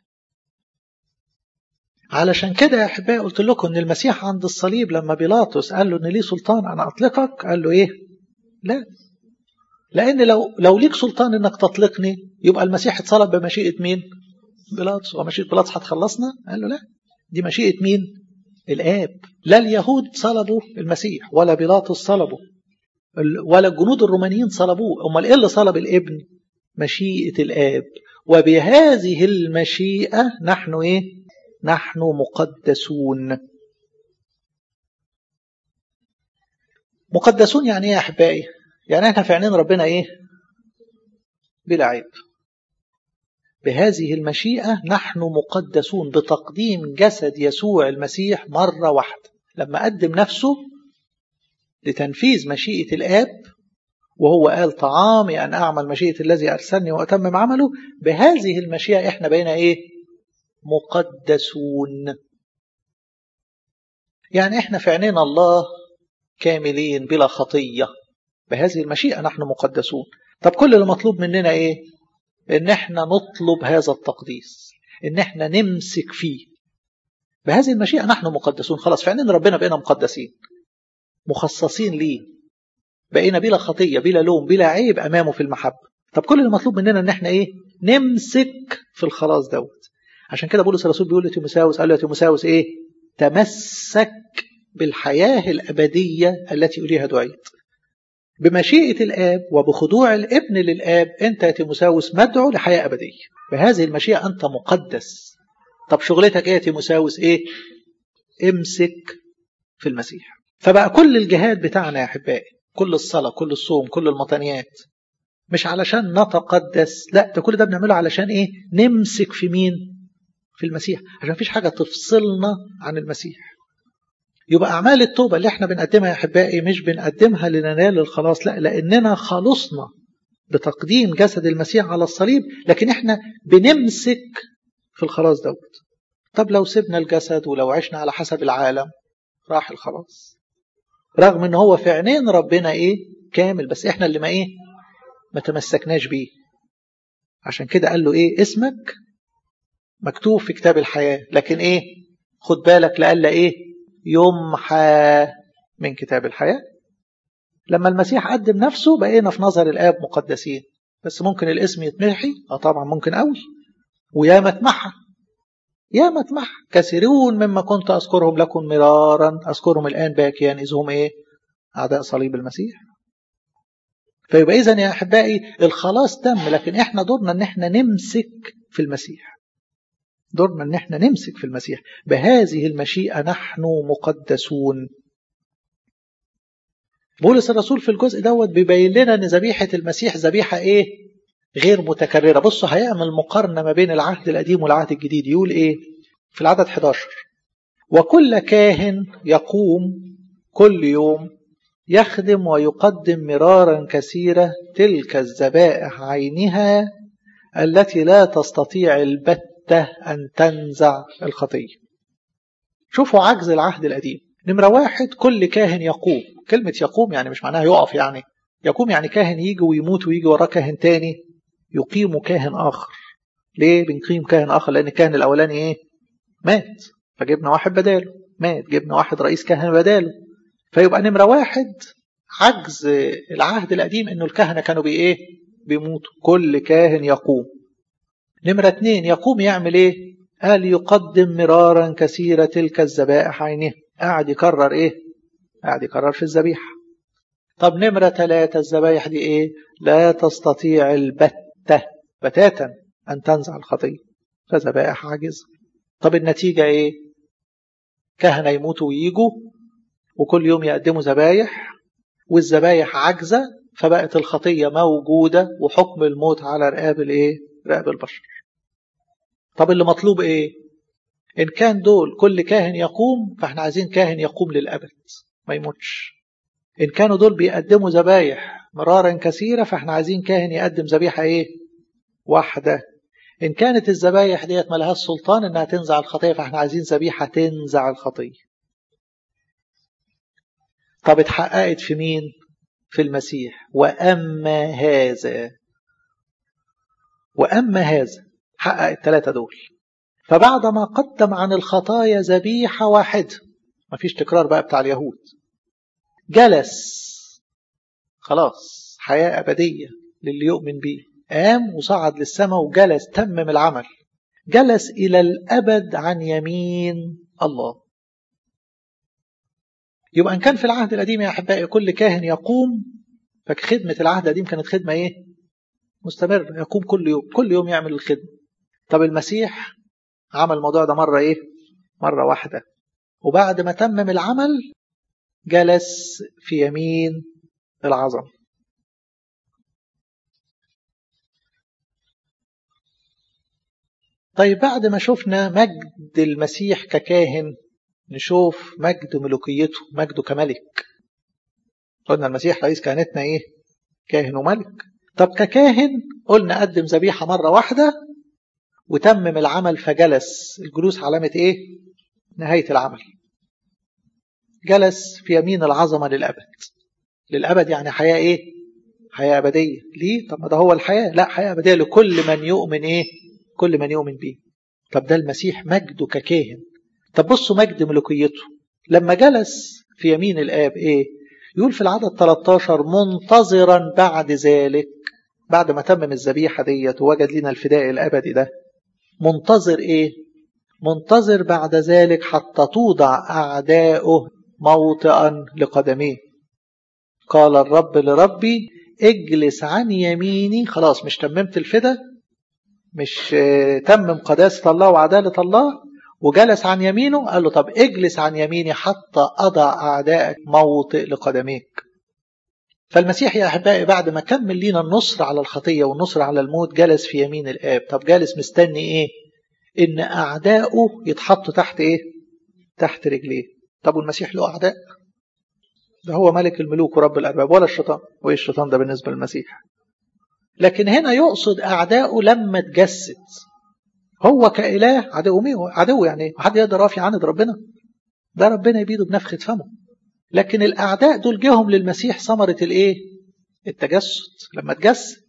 علشان كده يا أحبائي قلت لكم إن المسيح عند الصليب لما بيلاطس قال له إن ليه سلطان أنا أطلقك قال له إيه؟ لا لأن لو لو ليك سلطان إنك تطلقني يبقى المسيح اتصلب بمشيئة مين؟ بيلاطس ومشيئة بيلاطس هتخلصنا؟ قال له لا دي مشيئة مين؟ الآب لا اليهود صلبوا المسيح ولا بيلاطس صلبوا ولا الجنود الرومانيين صلبوه امال ايه اللي صلب الابن مشيئه الاب وبهذه المشيئه نحن ايه نحن مقدسون مقدسون يعني ايه يا احبائي يعني احنا في عينين ربنا ايه بلا عيب بهذه المشيئه نحن مقدسون بتقديم جسد يسوع المسيح مره واحده لما قدم نفسه لتنفيذ مشيئة الآب وهو قال طعامي أن أعمل مشيئة الذي أرسلني وأتمم عمله بهذه المشيئة إحنا بقينا إيه مقدسون يعني إحنا في عينينا الله كاملين بلا خطية بهذه المشيئة نحن مقدسون طب كل اللي مطلوب مننا إيه إن إحنا نطلب هذا التقديس إن إحنا نمسك فيه بهذه المشيئة نحن مقدسون خلاص في عينين ربنا بقينا مقدسين مخصصين ليه بقينا بلا خطيه بلا لوم بلا عيب امامه في المحبه طب كل اللي مطلوب مننا ان احنا ايه نمسك في الخلاص دوت عشان كده بولس الرسول بيقول لتيموساوس قال له يا تيموساوس ايه تمسك بالحياه الابديه التي اليها دعيت بمشيئه الاب وبخضوع الابن للاب انت يا تيموساوس مدعو لحياه ابديه بهذه المشيئه انت مقدس طب شغلتك ايه يا تيموساوس ايه امسك في المسيح فبقى كل الجهاد بتاعنا يا احبائي كل الصلاه كل الصوم كل المطنيات مش علشان نتقدس لا ده كل ده بنعمله علشان ايه نمسك في مين في المسيح عشان مفيش حاجه تفصلنا عن المسيح يبقى اعمال التوبه اللي احنا بنقدمها يا احبائي مش بنقدمها لننال الخلاص لا لاننا خلصنا بتقديم جسد المسيح على الصليب لكن احنا بنمسك في الخلاص دوت طب لو سيبنا الجسد ولو عشنا على حسب العالم راح الخلاص رغم ان هو في عينين ربنا ايه كامل بس احنا اللي ما ايه ما تمسكناش بيه عشان كده قال له ايه اسمك مكتوب في كتاب الحياة لكن ايه خد بالك لألا ايه يمحى من كتاب الحياة لما المسيح قدم نفسه بقينا في نظر الآب مقدسين بس ممكن الاسم يتمحي اه طبعا ممكن قوي ويا ما اتمحى يا ما اتمحى كثيرون مما كنت أذكرهم لكم مرارا أذكرهم الآن باكيا إذ هم إيه أعداء صليب المسيح فيبقى إذا يا أحبائي الخلاص تم لكن إحنا دورنا إن إحنا نمسك في المسيح دورنا إن إحنا نمسك في المسيح بهذه المشيئة نحن مقدسون بولس الرسول في الجزء دوت بيبين لنا ان ذبيحه المسيح ذبيحه ايه غير متكرره بصوا هيعمل مقارنه ما بين العهد القديم والعهد الجديد يقول ايه في العدد 11 وكل كاهن يقوم كل يوم يخدم ويقدم مرارا كثيرة تلك الذبائح عينها التي لا تستطيع البتة أن تنزع الخطية شوفوا عجز العهد القديم نمرة واحد كل كاهن يقوم كلمة يقوم يعني مش معناها يقف يعني يقوم يعني كاهن يجي ويموت ويجي وراه كاهن تاني يقيم كاهن آخر ليه بنقيم كاهن آخر لأن الكاهن الأولاني إيه مات فجبنا واحد بداله مات جبنا واحد رئيس كهنة بداله فيبقى نمرة واحد عجز العهد القديم انه الكهنة كانوا بإيه بيموتوا كل كاهن يقوم نمرة اتنين يقوم يعمل ايه قال يقدم مرارا كثيرة تلك الذبائح عينه قاعد يكرر ايه قاعد يكرر في الذبيحة طب نمرة ثلاثة الذبايح دي ايه لا تستطيع البتة بتاتا أن تنزع الخطية فذبائح عاجز طب النتيجة ايه كهنة يموتوا ويجوا وكل يوم يقدموا ذبايح والذبايح عاجزة فبقت الخطية موجودة وحكم الموت على رقاب الايه رقاب البشر طب اللي مطلوب ايه ان كان دول كل كاهن يقوم فاحنا عايزين كاهن يقوم للابد ما يموتش ان كانوا دول بيقدموا ذبايح مرارا كثيرة فاحنا عايزين كاهن يقدم ذبيحة ايه واحدة ان كانت الذبايح ديت ملهاش سلطان انها تنزع الخطية فاحنا عايزين ذبيحة تنزع الخطية طب اتحققت في مين في المسيح وأما هذا وأما هذا حقق الثلاثة دول فبعدما قدم عن الخطايا ذبيحة واحدة مفيش تكرار بقى بتاع اليهود جلس خلاص حياة أبدية للي يؤمن بيه قام وصعد للسماء وجلس تمم العمل جلس إلى الأبد عن يمين الله يبقى إن كان في العهد القديم يا أحبائي كل كاهن يقوم فخدمة العهد القديم كانت خدمة إيه؟ مستمرة يقوم كل يوم كل يوم يعمل الخدمة طب المسيح عمل الموضوع ده مرة إيه؟ مرة واحدة وبعد ما تمم العمل جلس في يمين العظم طيب بعد ما شفنا مجد المسيح ككاهن نشوف مجد ملوكيته مجده كملك قلنا المسيح رئيس كهنتنا ايه كاهن وملك طب ككاهن قلنا قدم ذبيحة مرة واحدة وتمم العمل فجلس الجلوس علامة ايه نهاية العمل جلس في يمين العظمة للأبد للأبد يعني حياة ايه حياة أبدية ليه طب ما ده هو الحياة لا حياة أبدية لكل من يؤمن ايه كل من يؤمن به طب ده المسيح مجده ككاهن طب بصوا مجد ملوكيته لما جلس في يمين الآب إيه يقول في العدد 13 منتظرا بعد ذلك بعد ما تمم الذبيحة ديت ووجد لنا الفداء الأبدي ده منتظر إيه منتظر بعد ذلك حتى توضع أعداؤه موطئا لقدميه قال الرب لربي اجلس عن يميني خلاص مش تممت الفدا مش تمم قداسة الله وعدالة الله وجلس عن يمينه قال له طب اجلس عن يميني حتى أضع أعدائك موطئ لقدميك فالمسيح يا أحبائي بعد ما كمل لينا النصر على الخطية والنصر على الموت جلس في يمين الآب طب جالس مستني إيه إن أعدائه يتحطوا تحت إيه تحت رجليه طب والمسيح له أعداء ده هو ملك الملوك ورب الأرباب ولا الشيطان وإيه الشيطان ده بالنسبة للمسيح لكن هنا يقصد أعدائه لما تجسد هو كإله عدو مين عدو يعني حد يقدر يقف يعاند ربنا ده ربنا يبيده بنفخة فمه لكن الأعداء دول جيهم للمسيح ثمرة الإيه؟ التجسد لما تجسد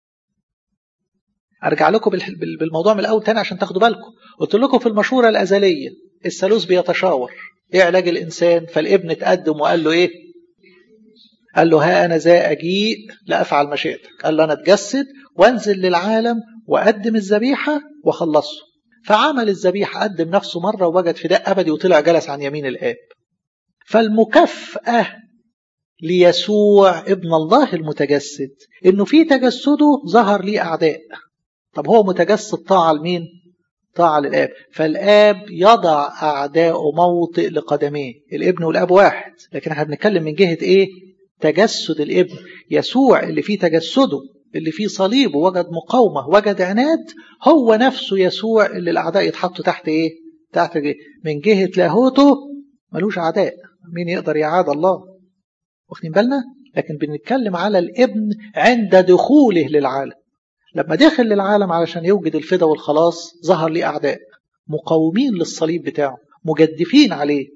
أرجع لكم بالموضوع من الأول تاني عشان تاخدوا بالكم قلت لكم في المشورة الأزلية الثالوث بيتشاور إيه علاج الإنسان فالابن تقدم وقال له إيه قال له ها أنا ذا أجيء لأفعل مشيئتك قال له أنا أتجسد وأنزل للعالم وأقدم الذبيحة وخلصه فعمل الذبيحة قدم نفسه مرة ووجد فداء أبدي وطلع جلس عن يمين الآب فالمكافأة ليسوع ابن الله المتجسد إنه في تجسده ظهر ليه أعداء طب هو متجسد طاعة لمين؟ طاعة للآب فالآب يضع أعداءه موطئ لقدميه الابن والآب واحد لكن احنا بنتكلم من جهة إيه؟ تجسد الابن يسوع اللي فيه تجسده اللي فيه صليبه وجد مقاومة وجد عناد هو نفسه يسوع اللي الأعداء يتحطوا تحت إيه؟ تحت إيه؟ من جهة لاهوته ملوش أعداء مين يقدر يعاد الله واخدين بالنا لكن بنتكلم على الابن عند دخوله للعالم لما دخل للعالم علشان يوجد الفدا والخلاص ظهر ليه أعداء مقاومين للصليب بتاعه مجدفين عليه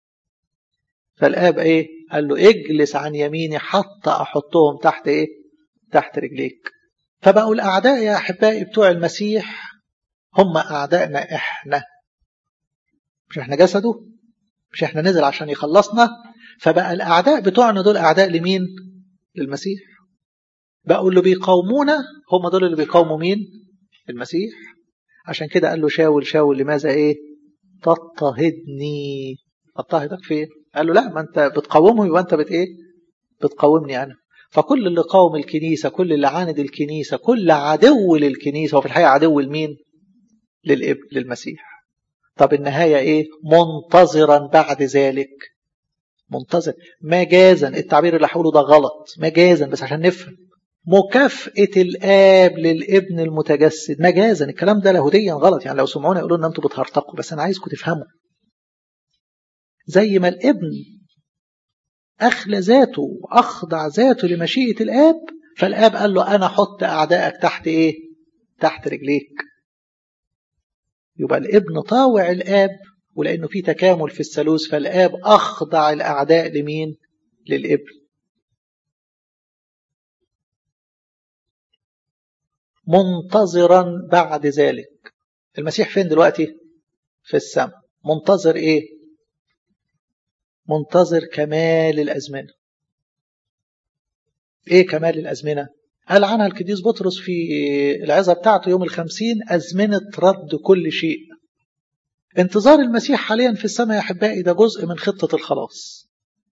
فالآب إيه قال له اجلس عن يميني حتى أحطهم تحت إيه تحت رجليك فبقوا الأعداء يا أحبائي بتوع المسيح هم أعدائنا إحنا مش إحنا جسده مش إحنا نزل عشان يخلصنا فبقى الأعداء بتوعنا دول أعداء لمين للمسيح بقوا اللي بيقاومونا هم دول اللي بيقاوموا مين المسيح عشان كده قال له شاول شاول لماذا ايه تضطهدني اضطهدك فين قال له لا ما انت بتقاومه يبقى انت بت ايه بتقاومني انا فكل اللي قاوم الكنيسه كل اللي عاند الكنيسه كل عدو للكنيسه وفي الحقيقه عدو لمين للابن للمسيح طب النهايه ايه منتظرا بعد ذلك منتظر مجازا التعبير اللي هقوله ده غلط مجازا بس عشان نفهم مكافأة الآب للابن المتجسد مجازا الكلام ده لاهوتيا غلط يعني لو سمعونا يقولوا ان انتوا بتهرطقوا بس انا عايزكم تفهموا زي ما الابن أخلى ذاته وأخضع ذاته لمشيئة الآب فالآب قال له أنا حط أعدائك تحت إيه؟ تحت رجليك يبقى الابن طاوع الآب ولأنه في تكامل في الثالوث فالآب أخضع الأعداء لمين؟ للابن منتظرا بعد ذلك المسيح فين دلوقتي؟ في السماء منتظر إيه؟ منتظر كمال الأزمنة إيه كمال الأزمنة؟ قال عنها القديس بطرس في العظة بتاعته يوم الخمسين أزمنة رد كل شيء انتظار المسيح حاليا في السماء يا أحبائي ده جزء من خطة الخلاص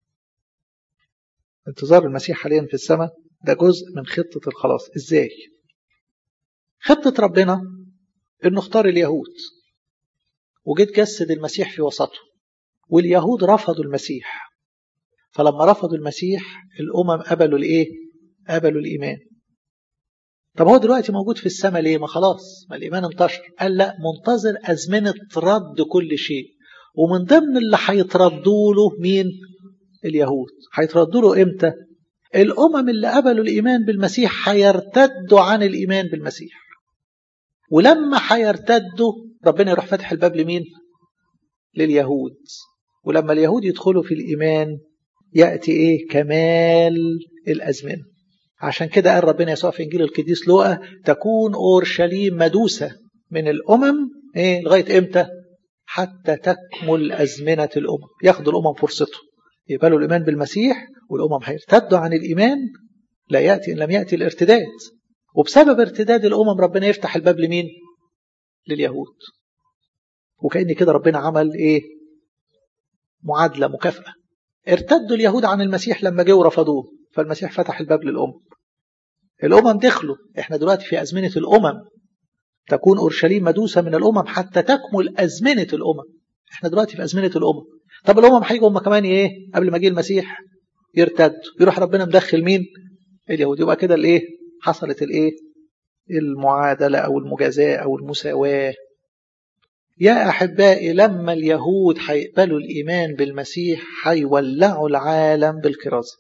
انتظار المسيح حاليا في السماء ده جزء من خطة الخلاص إزاي؟ خطة ربنا إنه اختار اليهود وجيت جسد المسيح في وسطه واليهود رفضوا المسيح فلما رفضوا المسيح الأمم قبلوا الإيه؟ قبلوا الإيمان طب هو دلوقتي موجود في السماء ليه؟ ما خلاص ما الإيمان انتشر قال لا منتظر أزمنة رد كل شيء ومن ضمن اللي هيتردوا له مين؟ اليهود هيتردوا له إمتى؟ الأمم اللي قبلوا الإيمان بالمسيح هيرتدوا عن الإيمان بالمسيح ولما هيرتدوا ربنا يروح فتح الباب لمين؟ لليهود ولما اليهود يدخلوا في الإيمان يأتي إيه؟ كمال الأزمنة عشان كده قال ربنا يسوع في إنجيل القديس لوقا تكون أورشليم مدوسة من الأمم إيه لغاية إمتى؟ حتى تكمل أزمنة الأمم ياخدوا الأمم فرصته يقبلوا الإيمان بالمسيح والأمم هيرتدوا عن الإيمان لا يأتي إن لم يأتي الارتداد وبسبب ارتداد الأمم ربنا يفتح الباب لمين؟ لليهود وكأن كده ربنا عمل إيه؟ معادلة مكافأة ارتدوا اليهود عن المسيح لما جه ورفضوه فالمسيح فتح الباب للأمم الأمم دخلوا احنا دلوقتي في أزمنة الأمم تكون أورشليم مدوسة من الأمم حتى تكمل أزمنة الأمم احنا دلوقتي في أزمنة الأمم طب الأمم هيجوا هم كمان إيه قبل ما جه المسيح يرتدوا يروح ربنا مدخل مين اليهود يبقى كده الإيه حصلت الإيه المعادلة أو المجازاة أو المساواة يا أحبائي لما اليهود هيقبلوا الإيمان بالمسيح هيولعوا العالم بالكرازة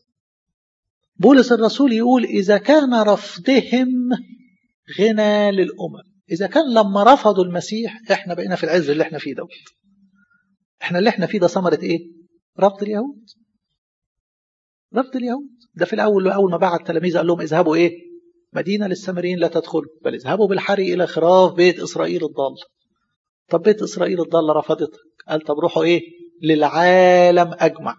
بولس الرسول يقول إذا كان رفضهم غنى للأمم إذا كان لما رفضوا المسيح إحنا بقينا في العز اللي إحنا فيه دوت إحنا اللي إحنا فيه ده ثمرة إيه؟ رفض اليهود رفض اليهود ده في الأول أول ما بعت تلاميذه قال لهم اذهبوا إيه؟ مدينة للسامريين لا تدخلوا بل اذهبوا بالحري إلى خراف بيت إسرائيل الضال طب بيت إسرائيل الضال رفضتك قال طب روحوا إيه؟ للعالم أجمع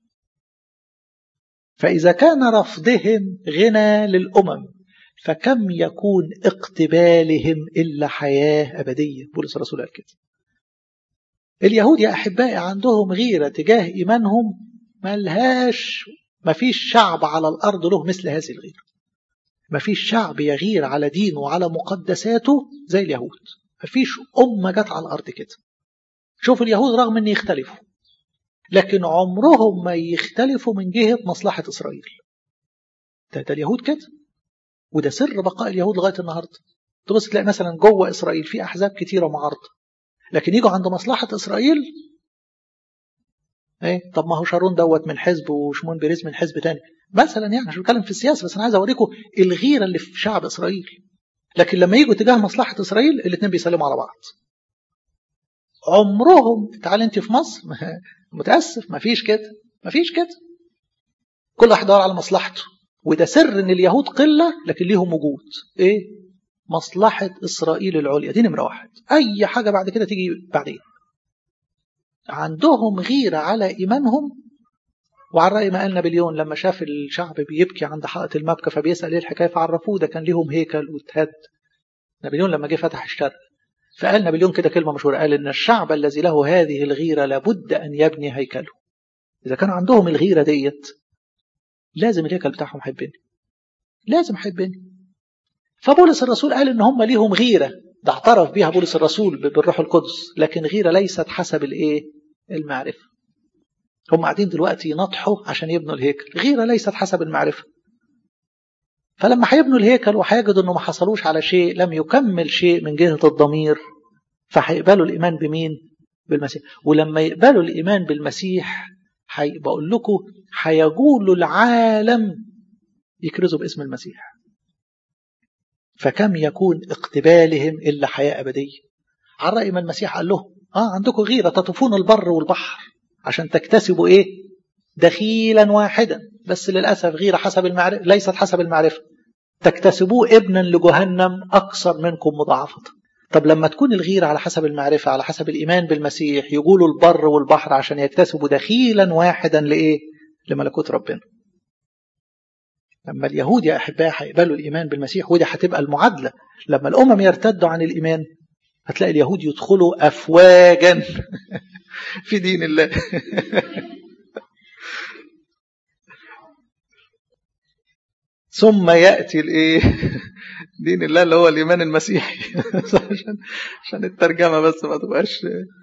فإذا كان رفضهم غنى للأمم فكم يكون اقتبالهم إلا حياة أبدية بولس الرسول قال كده اليهود يا أحبائي عندهم غيرة تجاه إيمانهم ملهاش ما فيش شعب على الأرض له مثل هذه الغيرة ما فيش شعب يغير على دينه وعلى مقدساته زي اليهود ما فيش أمة جت على الأرض كده شوف اليهود رغم أن يختلفوا لكن عمرهم ما يختلفوا من جهة مصلحة إسرائيل ده, ده اليهود كده وده سر بقاء اليهود لغاية النهاردة تبص تلاقي مثلا جوه إسرائيل في أحزاب كتيرة معارضة لكن يجوا عند مصلحة إسرائيل ايه طب ما هو شارون دوت من حزب وشمون بيريز من حزب تاني مثلا يعني مش بتكلم في السياسه بس انا عايز اوريكم الغيره اللي في شعب اسرائيل لكن لما يجوا تجاه مصلحه اسرائيل الاثنين بيسلموا على بعض عمرهم تعال انت في مصر متاسف ما فيش كده ما فيش كده كل واحد دور على مصلحته وده سر ان اليهود قله لكن ليهم وجود ايه مصلحه اسرائيل العليا دي نمره واحد اي حاجه بعد كده تيجي بعدين عندهم غيرة على إيمانهم وعلى رأي ما قال نابليون لما شاف الشعب بيبكي عند حائط المبكى فبيسأل ايه الحكاية فعرفوه ده كان ليهم هيكل واتهد نابليون لما جه فتح الشرق فقال نابليون كده كلمة مشهورة قال إن الشعب الذي له هذه الغيرة لابد أن يبني هيكله إذا كان عندهم الغيرة ديت لازم الهيكل بتاعهم هيبني لازم هيبني فبولس الرسول قال إن هم ليهم غيرة ده اعترف بيها بولس الرسول بالروح القدس لكن غيرة ليست حسب الايه المعرفة هم قاعدين دلوقتي ينطحوا عشان يبنوا الهيكل غيرة ليست حسب المعرفة فلما هيبنوا الهيكل وهيجدوا انه ما حصلوش على شيء لم يكمل شيء من جهة الضمير فهيقبلوا الإيمان بمين بالمسيح ولما يقبلوا الإيمان بالمسيح بقول لكم هيجولوا العالم يكرزوا باسم المسيح فكم يكون اقتبالهم إلا حياة أبدية على رأي ما المسيح قال لهم آه عندكم غيرة تطوفون البر والبحر عشان تكتسبوا إيه دخيلا واحدا بس للأسف غيرة حسب المعرفة ليست حسبوا المعرفة تكتسبوه ابنا لجهنم أكثر منكم مضاعفة طب لما تكون الغيرة على حسب المعرفة على حسب الإيمان بالمسيح يقولوا البر والبحر عشان يكتسبوا دخيلا واحدا لإيه لملكوت ربنا لما اليهود يا أحبائي هيقبلوا الإيمان بالمسيح ودي هتبقى المعادلة لما الأمم يرتدوا عن الإيمان هتلاقي اليهود يدخلوا أفواجا في دين الله ثم يأتي الإيه دين الله اللي هو الإيمان المسيحي عشان عشان الترجمة بس ما تبقاش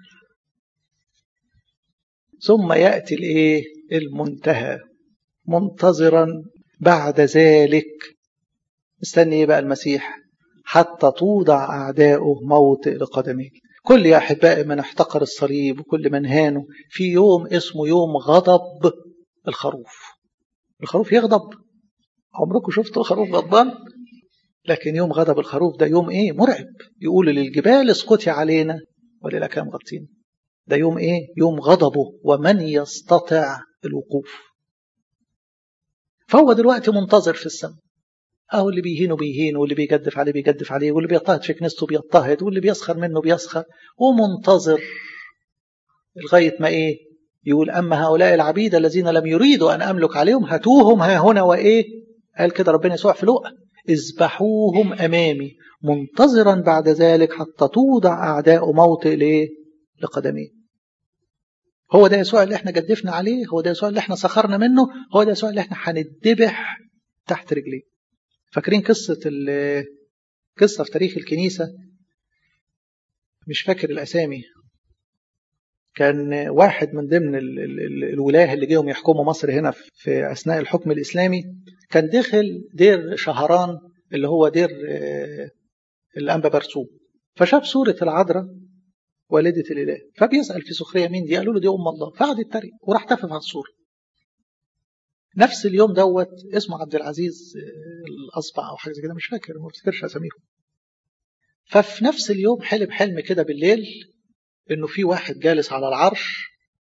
ثم يأتي الإيه المنتهى منتظرا بعد ذلك استني ايه بقى المسيح حتى توضع أعداؤه موطئ لقدميه كل يا أحبائي من احتقر الصليب وكل من هانه في يوم اسمه يوم غضب الخروف الخروف يغضب عمركم شفتوا الخروف غضبان لكن يوم غضب الخروف ده يوم ايه مرعب يقول للجبال اسقطي علينا وللأكام غطينا ده يوم ايه يوم غضبه ومن يستطع الوقوف فهو دلوقتي منتظر في السماء اهو اللي بيهينه بيهينه واللي بيجدف عليه بيجدف عليه واللي بيضطهد في كنيسته بيضطهد واللي بيسخر منه بيسخر ومنتظر لغايه ما ايه يقول اما هؤلاء العبيد الذين لم يريدوا ان املك عليهم هاتوهم ها هنا وايه قال كده ربنا يسوع في لقا اذبحوهم امامي منتظرا بعد ذلك حتى توضع اعداء موطئ لايه لقدميه هو ده يسوع اللي احنا جدفنا عليه هو ده يسوع اللي احنا سخرنا منه هو ده يسوع اللي احنا هنتذبح تحت رجليه فاكرين قصة قصة في تاريخ الكنيسة مش فاكر الأسامي كان واحد من ضمن الولاة اللي جيهم يحكموا مصر هنا في أثناء الحكم الإسلامي كان دخل دير شهران اللي هو دير الأنبا برسوم فشاف صورة العذراء والدة الإله فبيسأل في سخرية مين دي قالوا له دي أم الله فقعد يتريق وراح تفف على الصورة نفس اليوم دوت اسمه عبد العزيز الأصبع أو حاجة زي كده مش فاكر ما بفتكرش أساميهم ففي نفس اليوم حلم حلم كده بالليل انه في واحد جالس على العرش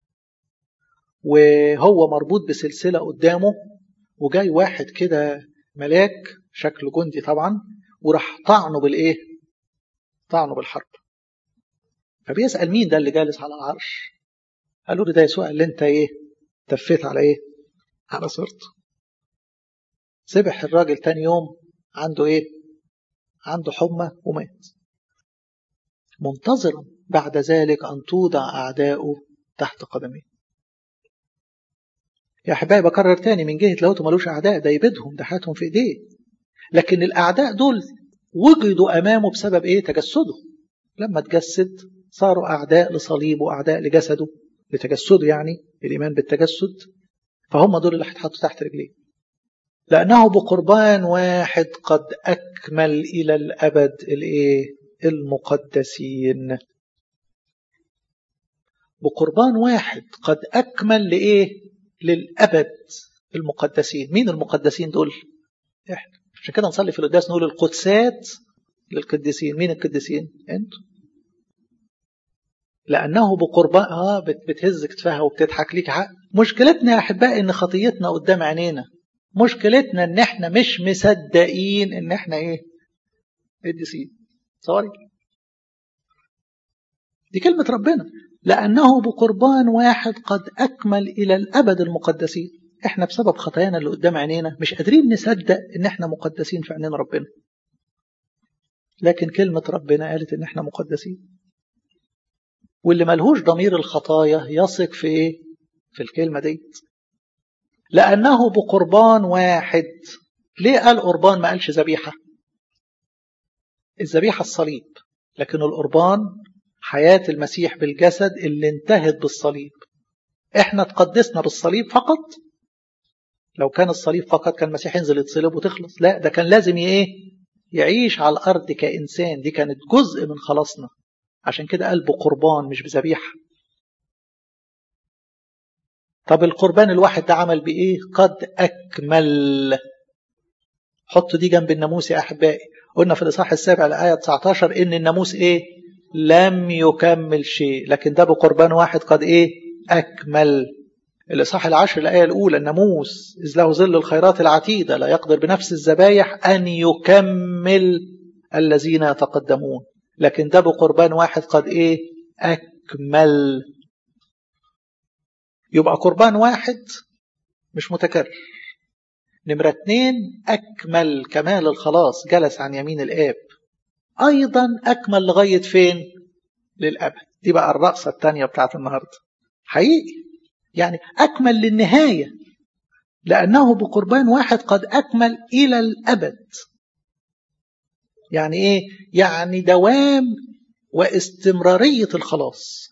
وهو مربوط بسلسلة قدامه وجاي واحد كده ملاك شكله جندي طبعا وراح طعنه بالايه طعنه بالحرب فبيسأل مين ده اللي جالس على العرش قالوا له ده يسوع اللي انت ايه تفيت على ايه على صورته سبح الراجل تاني يوم عنده ايه عنده حمى ومات منتظرا بعد ذلك أن توضع أعداؤه تحت قدميه يا أحبائي بكرر تاني من جهة لوته ملوش أعداء ده يبيدهم ده حياتهم في إيديه لكن الأعداء دول وجدوا أمامه بسبب إيه تجسده لما تجسد صاروا أعداء لصليبه وأعداء لجسده لتجسده يعني الإيمان بالتجسد فهم دول اللي هيتحطوا تحت رجليه لأنه بقربان واحد قد أكمل إلى الأبد الإيه المقدسين بقربان واحد قد أكمل لإيه للأبد المقدسين مين المقدسين دول إحنا عشان كده نصلي في القداس نقول القدسات للقديسين مين القديسين انتوا لأنه بقربان آه بتهز كتفها وبتضحك ليك حق مشكلتنا يا أحبائي إن خطيتنا قدام عينينا مشكلتنا إن إحنا مش مصدقين إن إحنا إيه قديسين صاري دي كلمة ربنا لأنه بقربان واحد قد أكمل إلى الأبد المقدسين إحنا بسبب خطايانا اللي قدام عينينا مش قادرين نصدق إن إحنا مقدسين في عينين ربنا لكن كلمة ربنا قالت إن إحنا مقدسين واللي ملهوش ضمير الخطايا يثق في إيه؟ في الكلمة دي لأنه بقربان واحد ليه قال قربان ما قالش ذبيحة الذبيحة الصليب لكن القربان حياة المسيح بالجسد اللي انتهت بالصليب احنا تقدسنا بالصليب فقط لو كان الصليب فقط كان المسيح ينزل يتصلب وتخلص لا ده كان لازم ايه يعيش على الارض كانسان دي كانت جزء من خلاصنا عشان كده قال بقربان مش بذبيحه طب القربان الواحد ده عمل بايه قد اكمل حطوا دي جنب الناموس يا احبائي قلنا في الاصحاح السابع الايه 19 ان الناموس ايه لم يكمل شيء لكن ده بقربان واحد قد ايه اكمل الاصحاح العشر الايه الاولى الناموس اذ له ظل الخيرات العتيده لا يقدر بنفس الذبايح ان يكمل الذين يتقدمون لكن ده بقربان واحد قد ايه اكمل يبقى قربان واحد مش متكرر نمرة اتنين أكمل كمال الخلاص جلس عن يمين الآب أيضا أكمل لغاية فين للأبد دي بقى الرأسة الثانية بتاعت النهاردة حقيقي يعني أكمل للنهاية لأنه بقربان واحد قد أكمل إلى الأبد يعني إيه؟ يعني دوام واستمرارية الخلاص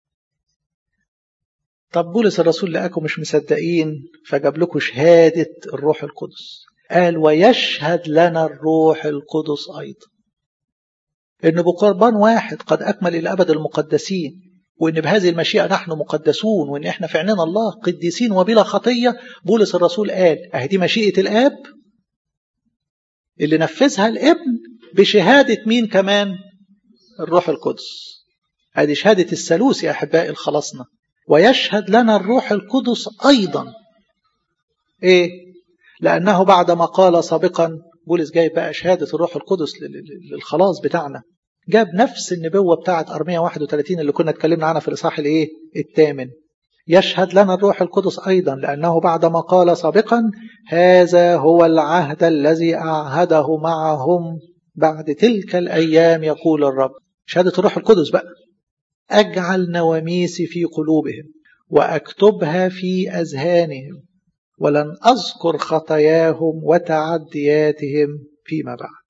طب بولس الرسول لقاكم مش مصدقين فجاب لكم شهادة الروح القدس قال ويشهد لنا الروح القدس أيضا إن بقربان واحد قد أكمل إلى أبد المقدسين وإن بهذه المشيئة نحن مقدسون وإن إحنا في عيننا الله قديسين وبلا خطية بولس الرسول قال أهي دي مشيئة الآب اللي نفذها الابن بشهادة مين كمان الروح القدس هذه شهادة الثالوث يا أحبائي الخلاصنا ويشهد لنا الروح القدس أيضا إيه لأنه بعدما قال سابقا بولس جايب بقى شهادة الروح القدس للخلاص بتاعنا جاب نفس النبوة بتاعت أرمية 31 اللي كنا اتكلمنا عنها في الإصحاح الإيه الثامن يشهد لنا الروح القدس أيضا لأنه بعدما قال سابقا هذا هو العهد الذي أعهده معهم بعد تلك الأيام يقول الرب شهادة الروح القدس بقى أجعل نواميسي في قلوبهم وأكتبها في أذهانهم ولن أذكر خطاياهم وتعدياتهم فيما بعد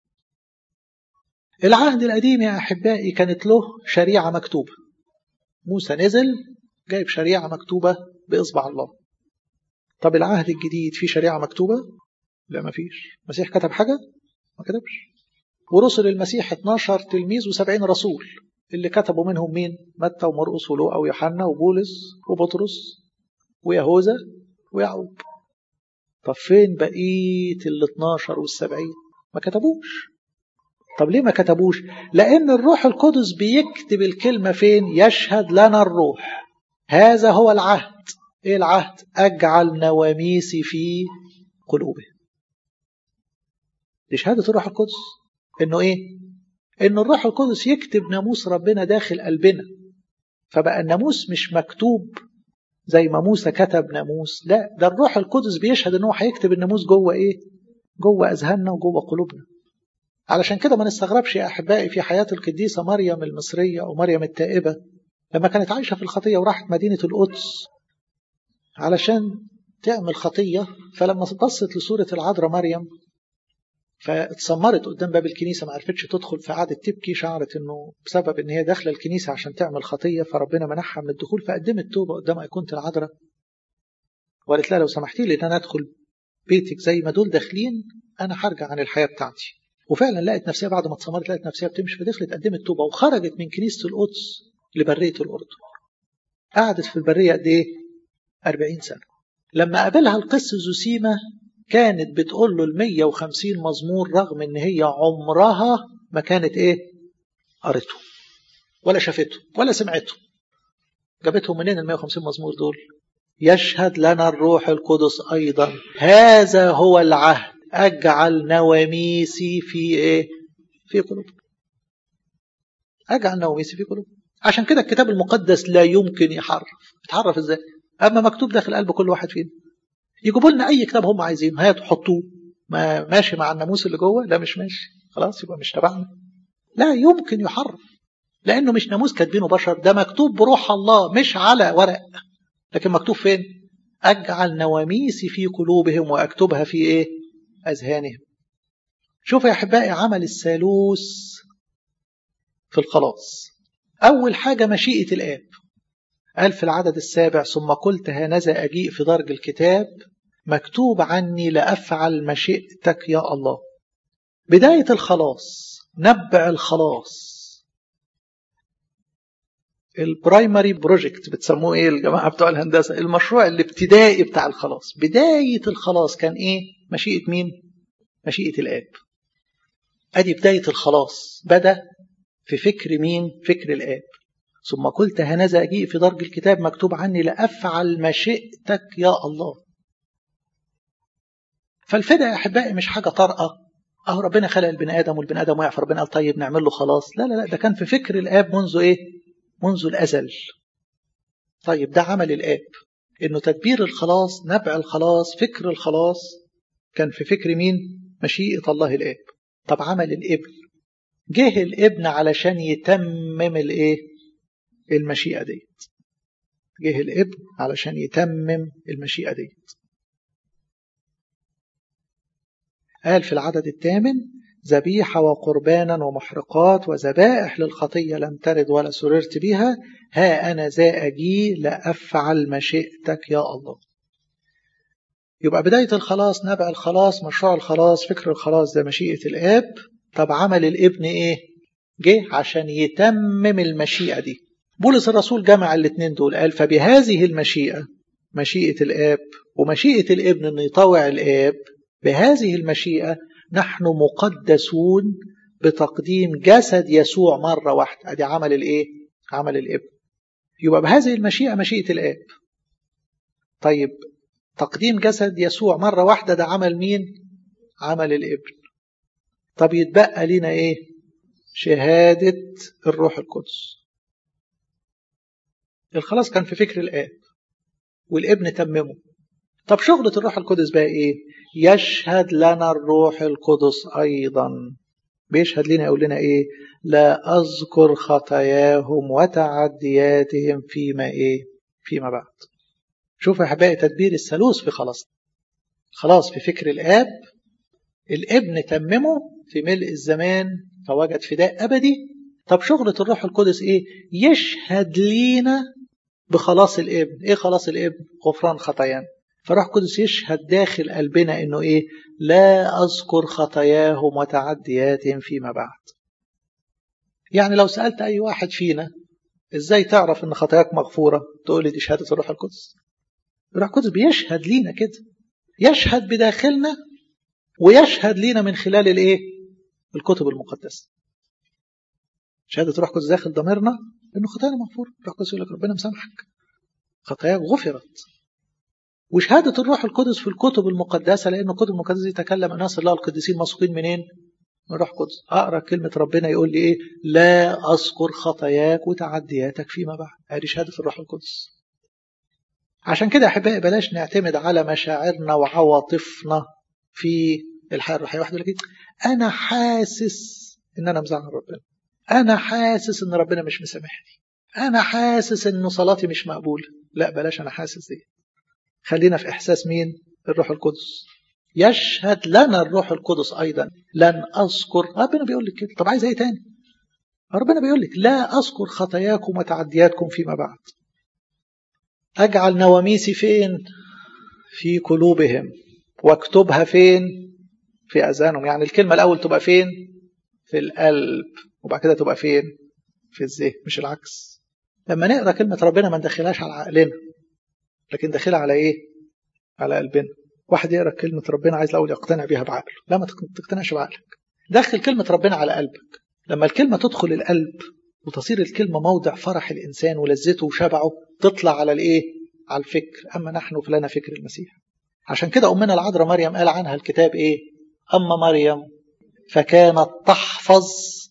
العهد القديم يا أحبائي كانت له شريعة مكتوبة موسى نزل جايب شريعة مكتوبة بإصبع الله طب العهد الجديد فيه شريعة مكتوبة لا ما فيش المسيح كتب حاجة ما كتبش ورسل المسيح 12 تلميذ و70 رسول اللي كتبوا منهم مين متى ومرقس ولوقا ويوحنا وبولس وبطرس ويهوذا ويعقوب طب فين بقية ال 12 وال 70 ما كتبوش طب ليه ما كتبوش لان الروح القدس بيكتب الكلمة فين يشهد لنا الروح هذا هو العهد ايه العهد اجعل نواميسي في قلوبه دي شهادة الروح القدس انه ايه ان الروح القدس يكتب ناموس ربنا داخل قلبنا فبقى الناموس مش مكتوب زي ما موسى كتب ناموس لا ده الروح القدس بيشهد ان هو هيكتب الناموس جوه ايه جوه اذهاننا وجوه قلوبنا علشان كده ما نستغربش يا احبائي في حياه القديسه مريم المصريه او مريم التائبه لما كانت عايشه في الخطيه وراحت مدينه القدس علشان تعمل خطيه فلما بصت لصوره العذراء مريم فاتسمرت قدام باب الكنيسه ما عرفتش تدخل فقعدت تبكي شعرت انه بسبب ان هي داخله الكنيسه عشان تعمل خطيه فربنا منحها من الدخول فقدمت توبه قدام ايقونه العذراء وقالت لها لو سمحتي لي ان انا ادخل بيتك زي ما دول داخلين انا هرجع عن الحياه بتاعتي وفعلا لقت نفسها بعد ما اتسمرت لقت نفسها بتمشي فدخلت قدمت توبه وخرجت من كنيسه القدس لبريه الاردن قعدت في البريه قد ايه 40 سنه لما قابلها القس زوسيما كانت بتقول له ال 150 مزمور رغم ان هي عمرها ما كانت ايه قرته ولا شافته ولا سمعته جابتهم منين ال 150 مزمور دول يشهد لنا الروح القدس ايضا هذا هو العهد اجعل نواميسي في ايه في قلوبكم اجعل نواميسي في قلوبكم عشان كده الكتاب المقدس لا يمكن يحرف يتحرف ازاي اما مكتوب داخل قلب كل واحد فينا يجيبوا لنا اي كتاب هم عايزينه هاتوا حطوه ما ماشي مع الناموس اللي جوه لا مش ماشي خلاص يبقى مش تبعنا لا يمكن يحرف لانه مش ناموس كاتبينه بشر ده مكتوب بروح الله مش على ورق لكن مكتوب فين اجعل نواميسي في قلوبهم واكتبها في ايه اذهانهم شوفوا يا احبائي عمل الثالوث في الخلاص اول حاجه مشيئه الاب قال في العدد السابع ثم قلت هانذا أجيء في درج الكتاب مكتوب عني لأفعل مشيئتك يا الله بداية الخلاص نبع الخلاص البرايمري بروجكت بتسموه ايه الجماعة بتوع الهندسة المشروع الابتدائي بتاع الخلاص بداية الخلاص كان ايه مشيئة مين مشيئة الآب ادي بداية الخلاص بدأ في فكر مين فكر الآب ثم قلت هنذا أجيء في درج الكتاب مكتوب عني لأفعل مشيئتك يا الله فالفداء يا أحبائي مش حاجة طارئة أهو ربنا خلق البني آدم والبني آدم وقع فربنا قال طيب نعمل له خلاص لا لا لا ده كان في فكر الآب منذ إيه منذ الأزل طيب ده عمل الآب إنه تدبير الخلاص نبع الخلاص فكر الخلاص كان في فكر مين مشيئة الله الآب طب عمل الابن جه الابن علشان يتمم الايه المشيئة ديت جه الابن علشان يتمم المشيئة ديت قال في العدد الثامن ذبيحة وقربانا ومحرقات وذبائح للخطية لم ترد ولا سررت بها ها أنا ذا أجي لأفعل مشيئتك يا الله يبقى بداية الخلاص نبع الخلاص مشروع الخلاص فكر الخلاص ده مشيئة الآب طب عمل الابن إيه جه عشان يتمم المشيئة دي بولس الرسول جمع الاثنين دول قال فبهذه المشيئة مشيئة الآب ومشيئة الابن أن يطوع الآب بهذه المشيئة نحن مقدسون بتقديم جسد يسوع مرة واحدة ادي عمل الايه عمل الابن يبقى بهذه المشيئة مشيئة الآب طيب تقديم جسد يسوع مرة واحدة ده عمل مين عمل الابن طب يتبقى لنا ايه شهادة الروح القدس الخلاص كان في فكر الآب والابن تممه طب شغلة الروح القدس بقى ايه يشهد لنا الروح القدس ايضا بيشهد لنا يقول لنا ايه لا اذكر خطاياهم وتعدياتهم فيما ايه فيما بعد شوف يا احبائي تدبير الثالوث في خلاص خلاص في فكر الاب الابن تممه في ملء الزمان فوجد فداء ابدي طب شغلة الروح القدس ايه يشهد لينا بخلاص الابن ايه خلاص الابن غفران خطايانا فروح القدس يشهد داخل قلبنا انه ايه لا اذكر خطاياهم وتعدياتهم فيما بعد يعني لو سالت اي واحد فينا ازاي تعرف ان خطاياك مغفوره تقول لي دي شهاده الروح القدس الروح القدس بيشهد لينا كده يشهد بداخلنا ويشهد لينا من خلال الايه الكتب المقدسة شهادة روح قدس داخل ضميرنا إنه خطايانا مغفورة روح قدس يقول لك ربنا مسامحك خطاياك غفرت وشهادة الروح القدس في الكتب المقدسة لأن الكتب المقدسة دي تكلم الناس الله القديسين مسوقين منين؟ من روح قدس أقرأ كلمة ربنا يقول لي إيه؟ لا أذكر خطاياك وتعدياتك فيما بعد هذه شهادة الروح القدس عشان كده أحبائي بلاش نعتمد على مشاعرنا وعواطفنا في الحياة الروحية واحد يقول لك أنا حاسس إن أنا مزعل ربنا أنا حاسس إن ربنا مش مسامحني أنا حاسس إن صلاتي مش مقبولة لا بلاش أنا حاسس دي خلينا في إحساس مين الروح القدس يشهد لنا الروح القدس أيضا لن أذكر ربنا بيقول لك كده طب عايز إيه تاني ربنا بيقول لك لا أذكر خطاياكم وتعدياتكم فيما بعد أجعل نواميسي فين في قلوبهم واكتبها فين في أذانهم يعني الكلمة الأول تبقى فين في القلب وبعد كده تبقى فين في الذهن مش العكس لما نقرا كلمة ربنا ما ندخلهاش على عقلنا لكن داخلها على ايه على قلبنا واحد يقرا كلمة ربنا عايز الاول يقتنع بيها بعقله لا ما تقتنعش بعقلك دخل كلمة ربنا على قلبك لما الكلمة تدخل القلب وتصير الكلمة موضع فرح الإنسان ولذته وشبعه تطلع على الإيه؟ على الفكر أما نحن فلنا فكر المسيح عشان كده أمنا العذراء مريم قال عنها الكتاب إيه؟ أما مريم فكانت تحفظ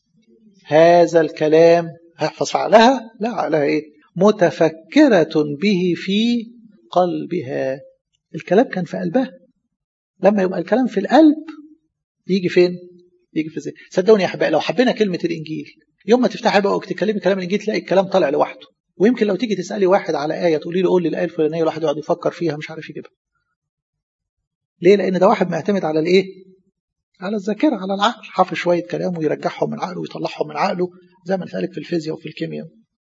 هذا الكلام هيحفظ في عقلها؟ لا عقلها إيه؟ متفكرة به في قلبها الكلام كان في قلبها لما يبقى الكلام في القلب يجي فين؟ يجي في الذهن صدقوني يا احبائي لو حبينا كلمه الانجيل يوم ما تفتحي بقى وتتكلمي كلام الانجيل تلاقي الكلام طالع لوحده ويمكن لو تيجي تسالي واحد على ايه تقولي له قول لي الايه الفلانيه الواحد يقعد يفكر فيها مش عارف يجيبها ليه لان ده واحد معتمد على الايه على الذاكره على العقل حافظ شويه كلام ويرجعهم من عقله ويطلعهم من عقله زي ما نسالك في الفيزياء وفي الكيمياء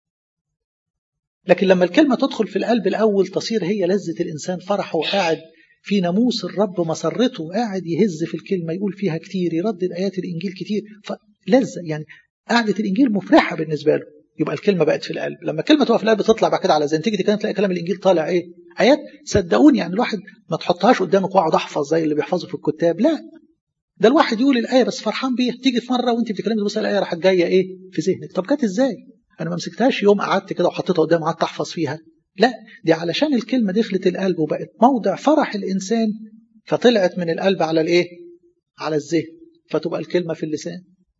لكن لما الكلمه تدخل في القلب الاول تصير هي لذه الانسان فرحه وقاعد في ناموس الرب مسرته قاعد يهز في الكلمه يقول فيها كتير يردد ايات الانجيل كتير فلذه يعني قعده الانجيل مفرحه بالنسبه له يبقى الكلمه بقت في القلب لما الكلمه تبقى في القلب تطلع بعد كده على زين تيجي تلاقي كلام الانجيل طالع ايه ايات صدقوني يعني الواحد ما تحطهاش قدامك واقعد احفظ زي اللي بيحفظوا في الكتاب لا ده الواحد يقول الايه بس فرحان بيها تيجي في مره وانت بتتكلمي تبص الايه راحت جايه ايه في ذهنك طب جت ازاي انا ما مسكتهاش يوم قعدت كده وحطيتها قدامي قعدت احفظ فيها لا دي علشان الكلمه دخلت القلب وبقت موضع فرح الانسان فطلعت من القلب على الايه على الذهن فتبقى الكلمه في اللسان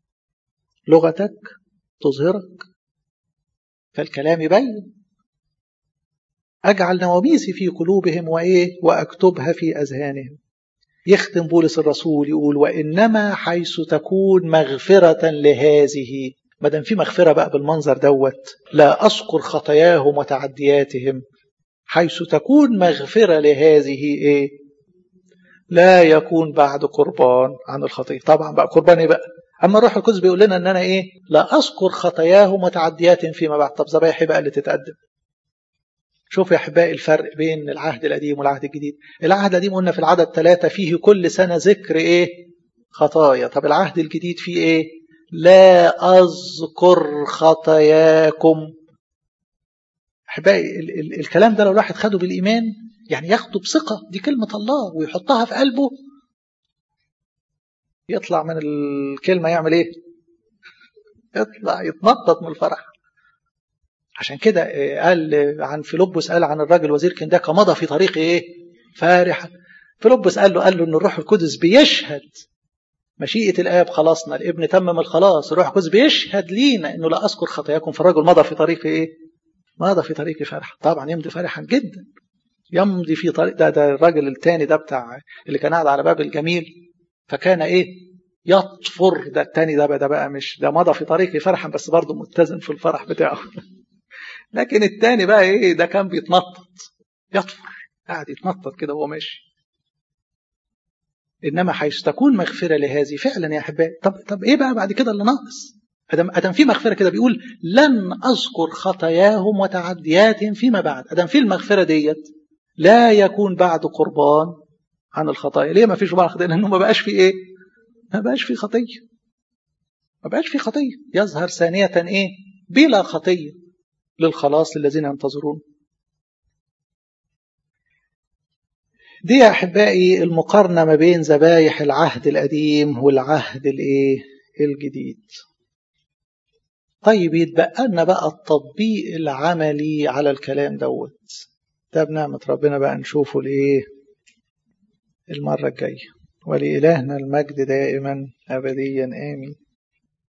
لغتك تظهرك فالكلام يبين اجعل نواميسي في قلوبهم وايه واكتبها في اذهانهم يختم بولس الرسول يقول وانما حيث تكون مغفره لهذه ما دام في مغفره بقى بالمنظر دوت لا اذكر خطاياهم وتعدياتهم حيث تكون مغفره لهذه ايه لا يكون بعد قربان عن الخطيه طبعا بقى قربان ايه بقى اما الروح القدس بيقول لنا ان انا ايه لا اذكر خطاياهم وتعدياتهم فيما بعد طب ذبايحي بقى اللي تتقدم شوف يا احبائي الفرق بين العهد القديم والعهد الجديد العهد القديم قلنا في العدد ثلاثة فيه كل سنة ذكر ايه خطايا طب العهد الجديد فيه ايه لا اذكر خطاياكم احبائي ال- ال- الكلام ده لو الواحد خده بالايمان يعني ياخده بثقة دي كلمة الله ويحطها في قلبه يطلع من الكلمة يعمل ايه يطلع يتنطط من الفرح عشان كده قال عن فيلبس قال عن الراجل وزير كنداكا مضى في طريق ايه فارحا فيلبس قال له قال له ان الروح القدس بيشهد مشيئة الآب خلاصنا الابن تمم الخلاص الروح القدس بيشهد لينا انه لا اذكر خطاياكم فالرجل مضى في طريق ايه مضى في طريق فرح طبعا يمضي فرحا جدا يمضي في طريق ده ده الراجل الثاني ده بتاع اللي كان قاعد على باب الجميل فكان ايه يطفر ده الثاني ده بقى ده بقى مش ده مضى في طريق فرحا بس برضه متزن في الفرح بتاعه لكن الثاني بقى ايه ده كان بيتنطط يطفر قاعد يتنطط كده وهو ماشي انما حيث تكون مغفره لهذه فعلا يا احبائي طب طب ايه بقى بعد كده اللي ناقص ادم ادم في مغفره كده بيقول لن اذكر خطاياهم وتعدياتهم فيما بعد ادم في المغفره ديت لا يكون بعد قربان عن الخطايا ليه ما فيش بعد خطايا لانه ما بقاش في ايه ما بقاش في خطيه ما بقاش في خطيه يظهر ثانيه ايه بلا خطيه للخلاص الذين ينتظرون دي يا احبائي المقارنه ما بين ذبايح العهد القديم والعهد الايه الجديد طيب يتبقى لنا بقى التطبيق العملي على الكلام دوت ده بنعمة ربنا بقى نشوفه لإيه المرة الجاية ولإلهنا المجد دائما أبديا آمين